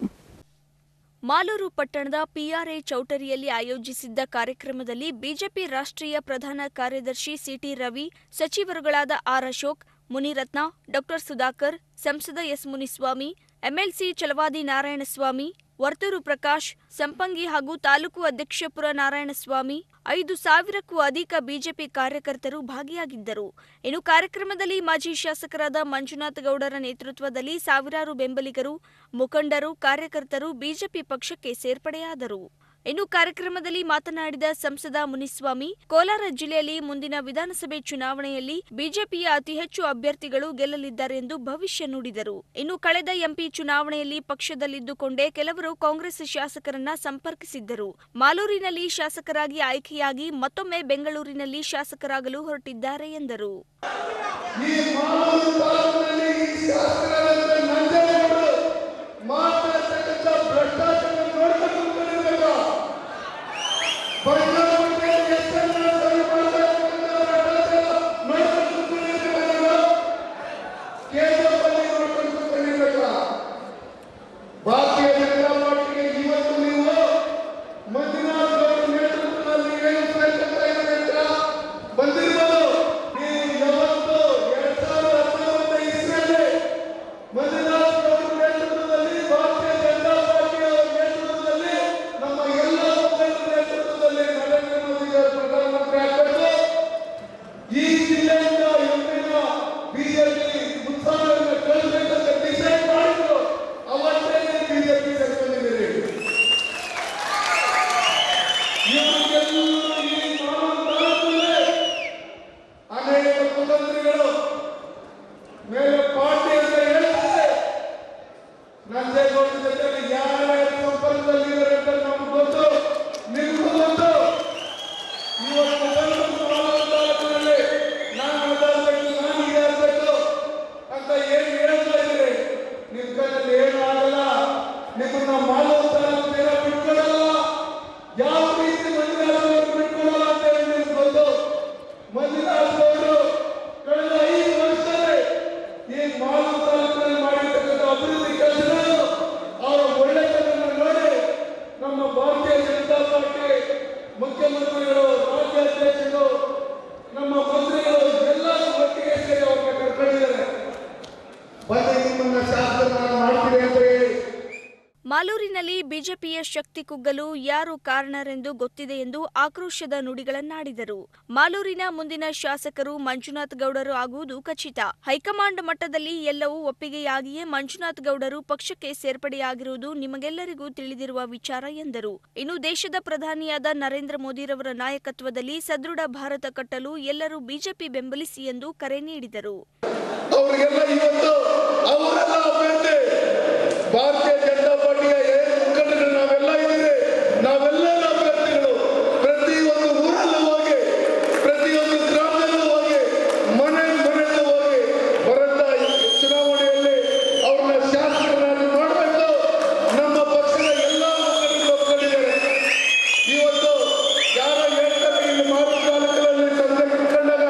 ಮಾಲೂರು ಪಟ್ಟಣದ ಪಿಆರ್ಎ ಚೌಟರಿಯಲ್ಲಿ ಆಯೋಜಿಸಿದ್ದ ಕಾರ್ಯಕ್ರಮದಲ್ಲಿ ಬಿಜೆಪಿ ರಾಷ್ಟ್ರೀಯ ಪ್ರಧಾನ ಕಾರ್ಯದರ್ಶಿ ಸಿಟಿ ರವಿ ಸಚಿವರುಗಳಾದ ಆರ್ ಅಶೋಕ್ ಮುನಿರತ್ನ ಡಾಕ್ಟರ್ ಸುಧಾಕರ್ ಸಂಸದ ಎಸ್ ಮುನಿಸ್ವಾಮಿ ಎಂಎಲ್ಸಿ ಚಲವಾದಿ ನಾರಾಯಣಸ್ವಾಮಿ ವರ್ತೂರು ಪ್ರಕಾಶ್ ಸಂಪಂಗಿ ಹಾಗೂ ತಾಲೂಕು ಅಧ್ಯಕ್ಷಪುರ ನಾರಾಯಣಸ್ವಾಮಿ ಐದು ಸಾವಿರಕ್ಕೂ ಅಧಿಕ ಬಿಜೆಪಿ ಕಾರ್ಯಕರ್ತರು ಭಾಗಿಯಾಗಿದ್ದರು ಇನ್ನು ಕಾರ್ಯಕ್ರಮದಲ್ಲಿ ಮಾಜಿ ಶಾಸಕರಾದ ಮಂಜುನಾಥ್ ಗೌಡರ ನೇತೃತ್ವದಲ್ಲಿ ಸಾವಿರಾರು ಬೆಂಬಲಿಗರು ಮುಖಂಡರು ಕಾರ್ಯಕರ್ತರು ಬಿಜೆಪಿ ಪಕ್ಷಕ್ಕೆ ಸೇರ್ಪಡೆಯಾದರು ಇನ್ನು ಕಾರ್ಯಕ್ರಮದಲ್ಲಿ ಮಾತನಾಡಿದ ಸಂಸದ ಮುನಿಸ್ವಾಮಿ ಕೋಲಾರ ಜಿಲ್ಲೆಯಲ್ಲಿ ಮುಂದಿನ ವಿಧಾನಸಭೆ ಚುನಾವಣೆಯಲ್ಲಿ ಬಿಜೆಪಿಯ ಅತಿ ಹೆಚ್ಚು ಅಭ್ಯರ್ಥಿಗಳು ಗೆಲ್ಲಲಿದ್ದಾರೆ ಎಂದು ಭವಿಷ್ಯ ನುಡಿದರು ಇನ್ನು ಕಳೆದ ಎಂಪಿ ಚುನಾವಣೆಯಲ್ಲಿ ಪಕ್ಷದಲ್ಲಿದ್ದುಕೊಂಡೇ ಕೆಲವರು ಕಾಂಗ್ರೆಸ್ ಶಾಸಕರನ್ನ ಸಂಪರ್ಕಿಸಿದ್ದರು ಮಾಲೂರಿನಲ್ಲಿ ಶಾಸಕರಾಗಿ ಆಯ್ಕೆಯಾಗಿ ಮತ್ತೊಮ್ಮೆ ಬೆಂಗಳೂರಿನಲ್ಲಿ ಶಾಸಕರಾಗಲು ಹೊರಟಿದ್ದಾರೆ ಎಂದರು ಭಾರತೀಯ ಜನತಾ ಪಾರ್ಟಿಗೆ ಇವತ್ತು ನೀವು ಮಂಜುನಾಥ್ ಅವರ ನೇತೃತ್ವದಲ್ಲಿ ಏನು ಪ್ರಯತ್ನ ಇದ್ದೀರಾ ಬಂದಿರ್ಬೋದು ನೀವು ಯಾವತ್ತು ಎರಡ್ ಸಾವಿರದ ಹತ್ತೊಂಬತ್ತು ಇಸ್ವಿಯಲ್ಲಿ ಮಂಜುನಾಥ್ ಅವರ ನೇತೃತ್ವದಲ್ಲಿ ಭಾರತೀಯ ಜನತಾ ಪಾರ್ಟಿಯ ನೇತೃತ್ವದಲ್ಲಿ ನಮ್ಮ ಎಲ್ಲ ಮುಖಂಡರ ನೇತೃತ್ವದಲ್ಲಿ ನರೇಂದ್ರ ಮೋದಿ ಅವರು ಪ್ರಧಾನಮಂತ್ರಿ ಆಗಬೇಕು ಈ ಜಿಲ್ಲೆಯಿಂದ ಎಂಪಿನ ಬಿಜೆಪಿ ಉತ್ಸಾಹವನ್ನು ಕಳಿಸಬೇಕಂತ ಡಿಸೈಡ್ ಮಾಡಿದ್ರು ಅವತ್ತೇ ಬಿಜೆಪಿ ಸೇರ್ಕೊಂಡಿದ್ದೀರಿ ಇವರಿಗೆಲ್ಲ ಈ ಮಾನವತಾವಾದದಲ್ಲಿ ಅನೇಕ ಕುತಂತ್ರಿಗಳು ಮೇಲೆ ಪಾರ್ಟಿ ಅಂತ ಹೇಳ್ತಾರೆ ನಂಜೇಗೌಡ ಜೊತೆಲಿ ಯಾರ್ಯಾರು ಸಂಪರ್ಕದಲ್ಲಿ ಇದ್ದಾರೆ ಅಂತ ನಮ್ಗೆ ಗೊತ್ತು ನಿಮ್ಗೂ ಗೊತ್ತು ಇವತ್ತು ಬಂದು ಮಾನವತಾವಾದದಲ್ಲಿ ನಾನು ಅದಾಗಬೇಕು ನಾನು ಇದಾಗಬೇಕು ಅಂತ ಏನು ಹೇಳ್ತಾ ಇದ್ದೀರಿ ನಿಮ್ ಕೈಯಲ್ಲಿ ಏನು ಆಗಲ್ಲ ನಿಮ್ಮನ್ನ ಮಾನವತಾವಾದ ಬಿಟ್ಕೊಡಲ್ಲ ಯಾವ ರೀತಿ ಮಂಜುನಾಥ್ ಅವರು ಬಿಟ್ಕೊಡಲ್ಲ ಅಂತ ಹೇಳಿ ನಿಮ್ಗೆ ಗೊತ್ತು ಮಂಜುನಾಥ್ ಅವರು ಕಳೆದ ಐದು ವರ್ಷದಲ್ಲಿ ಈ ಮಾನವ ತಾಲೂಕಿನಲ್ಲಿ ಮಾಡಿರ್ತಕ್ಕಂಥ ಅಭಿವೃದ್ಧಿ ಕೆಲಸಗಳು ಅವರ ಒಳ್ಳೆತನವನ್ನು ನೋಡಿ ನಮ್ಮ ಮಾಲೂರಿನಲ್ಲಿ ಬಿಜೆಪಿಯ ಶಕ್ತಿ ಕುಗ್ಗಲು ಯಾರು ಕಾರಣರೆಂದು ಗೊತ್ತಿದೆ ಎಂದು ಆಕ್ರೋಶದ ನುಡಿಗಳನ್ನಾಡಿದರು ಮಾಲೂರಿನ ಮುಂದಿನ ಶಾಸಕರು ಮಂಜುನಾಥ್ ಗೌಡರು ಆಗುವುದು ಖಚಿತ ಹೈಕಮಾಂಡ್ ಮಟ್ಟದಲ್ಲಿ ಎಲ್ಲವೂ ಒಪ್ಪಿಗೆಯಾಗಿಯೇ ಮಂಜುನಾಥ್ ಗೌಡರು ಪಕ್ಷಕ್ಕೆ ಸೇರ್ಪಡೆಯಾಗಿರುವುದು ನಿಮಗೆಲ್ಲರಿಗೂ ತಿಳಿದಿರುವ ವಿಚಾರ ಎಂದರು ಇನ್ನು ದೇಶದ ಪ್ರಧಾನಿಯಾದ ನರೇಂದ್ರ ಮೋದಿರವರ ನಾಯಕತ್ವದಲ್ಲಿ ಸದೃಢ ಭಾರತ ಕಟ್ಟಲು ಎಲ್ಲರೂ ಬಿಜೆಪಿ ಬೆಂಬಲಿಸಿ ಎಂದು ಕರೆ ನೀಡಿದರು ಅವರಿಗೆಲ್ಲ ಇವತ್ತು ಅವರೆಲ್ಲ ಅಭ್ಯರ್ಥಿ ಭಾರತೀಯ ಜನತಾ ಪಾರ್ಟಿಯ ಏನು ಮುಖಂಡರು ನಾವೆಲ್ಲ ಇದ್ದೀವಿ ನಾವೆಲ್ಲ ಅಭ್ಯರ್ಥಿಗಳು ಪ್ರತಿಯೊಂದು ಊರಲ್ಲೂ ಹೋಗಿ ಪ್ರತಿಯೊಂದು ಗ್ರಾಮದಲ್ಲೂ ಹೋಗಿ ಮನೆ ಮನೆಯಲ್ಲೂ ಹೋಗಿ ಬರಂತ ಈ ಚುನಾವಣೆಯಲ್ಲಿ ಅವ್ರನ್ನ ಶಾಸಕರನ್ನಾಗಿ ಮಾಡಬೇಕು ನಮ್ಮ ಪಕ್ಷದ ಎಲ್ಲ ಮುಖಂಡರು ಒಪ್ಕೊಂಡಿದ್ದಾರೆ ಇವತ್ತು ಯಾರೋ ಹೇಳ್ತಾರೆ ಇಲ್ಲಿ ಮಾರು ತಾಲೂಕಿನಲ್ಲಿ ಸಂಜೆ ಕುತ್ಕೊಂಡಾಗ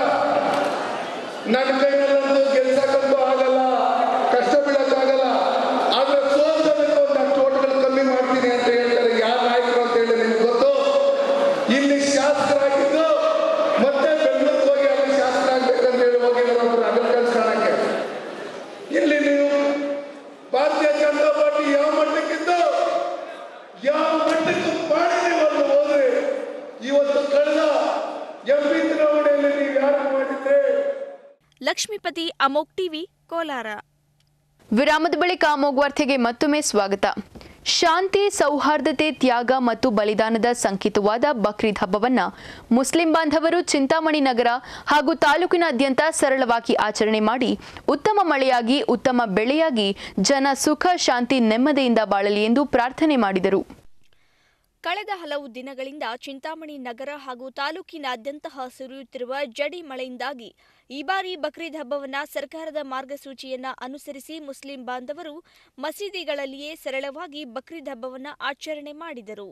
ನನ್ನ ಕೈನಲ್ಲಂತೂ ಗೆಲ್ಸಕ್ಕಂತೂ ಆಗಲ್ಲ ಕಷ್ಟ ಬೀಳಕ್ಕಾಗಲ್ಲ ಆದ್ರೆ ಸೋಲ್ಸೋದಕ್ಕೆ ಒಂದಷ್ಟು ಓಟ್ಗಳು ಕಮ್ಮಿ ಮಾಡ್ತೀನಿ ಅಂತ ಹೇಳ್ತಾರೆ ಯಾರ ನಾಯಕರು ಅಂತ ಹೇಳಿ ನಿಮ್ಗೆ ಗೊತ್ತು ಇಲ್ಲಿ ಶಾಸಕರಾಗಿದ್ದು ಮತ್ತೆ ಬೆಂಗಳೂರಿಗೆ ಹೋಗಿ ಅಲ್ಲಿ ಶಾಸಕರಾಗ್ಬೇಕಂತ ಹೇಳಿ ಹೋಗಿದ್ದಾರೆ ಅವರು ಅದನ್ನ ಕಳ್ಸ್ಕೊಳಕ್ಕೆ ಇಲ್ಲಿ ನೀವು ಭಾರತೀಯ ಜನತಾ ಪಾರ್ಟಿ ಯಾವ ಮಟ್ಟಕ್ಕಿದ್ದು ಯಾವ ಮಟ್ಟಕ್ಕೆ ಮಾಡಿ ನೀವು ಅಲ್ಲಿ ಹೋದ್ರೆ ಇವತ್ತು ಕಳೆದ ಎಂ ಪಿ ಚುನಾವಣೆಯಲ್ಲಿ ನೀವು ಯಾರು ಮಾಡಿದ್ರೆ ಲಕ್ಷ್ಮೀಪತಿ ಅಮೋಕ್ ಟಿವಿ ಕೋಲಾರ ವಿರಾಮದ ಬಳಿಕ ಅಮೋಘ್ ವಾರ್ತೆಗೆ ಮತ್ತೊಮ್ಮೆ ಸ್ವಾಗತ ಶಾಂತಿ ಸೌಹಾರ್ದತೆ ತ್ಯಾಗ ಮತ್ತು ಬಲಿದಾನದ ಸಂಕೇತವಾದ ಬಕ್ರೀದ್ ಹಬ್ಬವನ್ನ ಮುಸ್ಲಿಂ ಬಾಂಧವರು ಚಿಂತಾಮಣಿ ನಗರ ಹಾಗೂ ತಾಲೂಕಿನಾದ್ಯಂತ ಸರಳವಾಗಿ ಆಚರಣೆ ಮಾಡಿ ಉತ್ತಮ ಮಳೆಯಾಗಿ ಉತ್ತಮ ಬೆಳೆಯಾಗಿ ಜನ ಸುಖ ಶಾಂತಿ ನೆಮ್ಮದಿಯಿಂದ ಬಾಳಲಿ ಎಂದು ಪ್ರಾರ್ಥನೆ ಮಾಡಿದರು ಕಳೆದ ಹಲವು ದಿನಗಳಿಂದ ಚಿಂತಾಮಣಿ ನಗರ ಹಾಗೂ ತಾಲೂಕಿನಾದ್ಯಂತ ಸುರಿಯುತ್ತಿರುವ ಜಡಿ ಮಳೆಯಿಂದಾಗಿ ಈ ಬಾರಿ ಬಕ್ರೀದ್ ಹಬ್ಬವನ್ನ ಸರ್ಕಾರದ ಮಾರ್ಗಸೂಚಿಯನ್ನ ಅನುಸರಿಸಿ ಮುಸ್ಲಿಂ ಬಾಂಧವರು ಮಸೀದಿಗಳಲ್ಲಿಯೇ ಸರಳವಾಗಿ ಬಕ್ರೀದ್ ಹಬ್ಬವನ್ನ ಆಚರಣೆ ಮಾಡಿದರು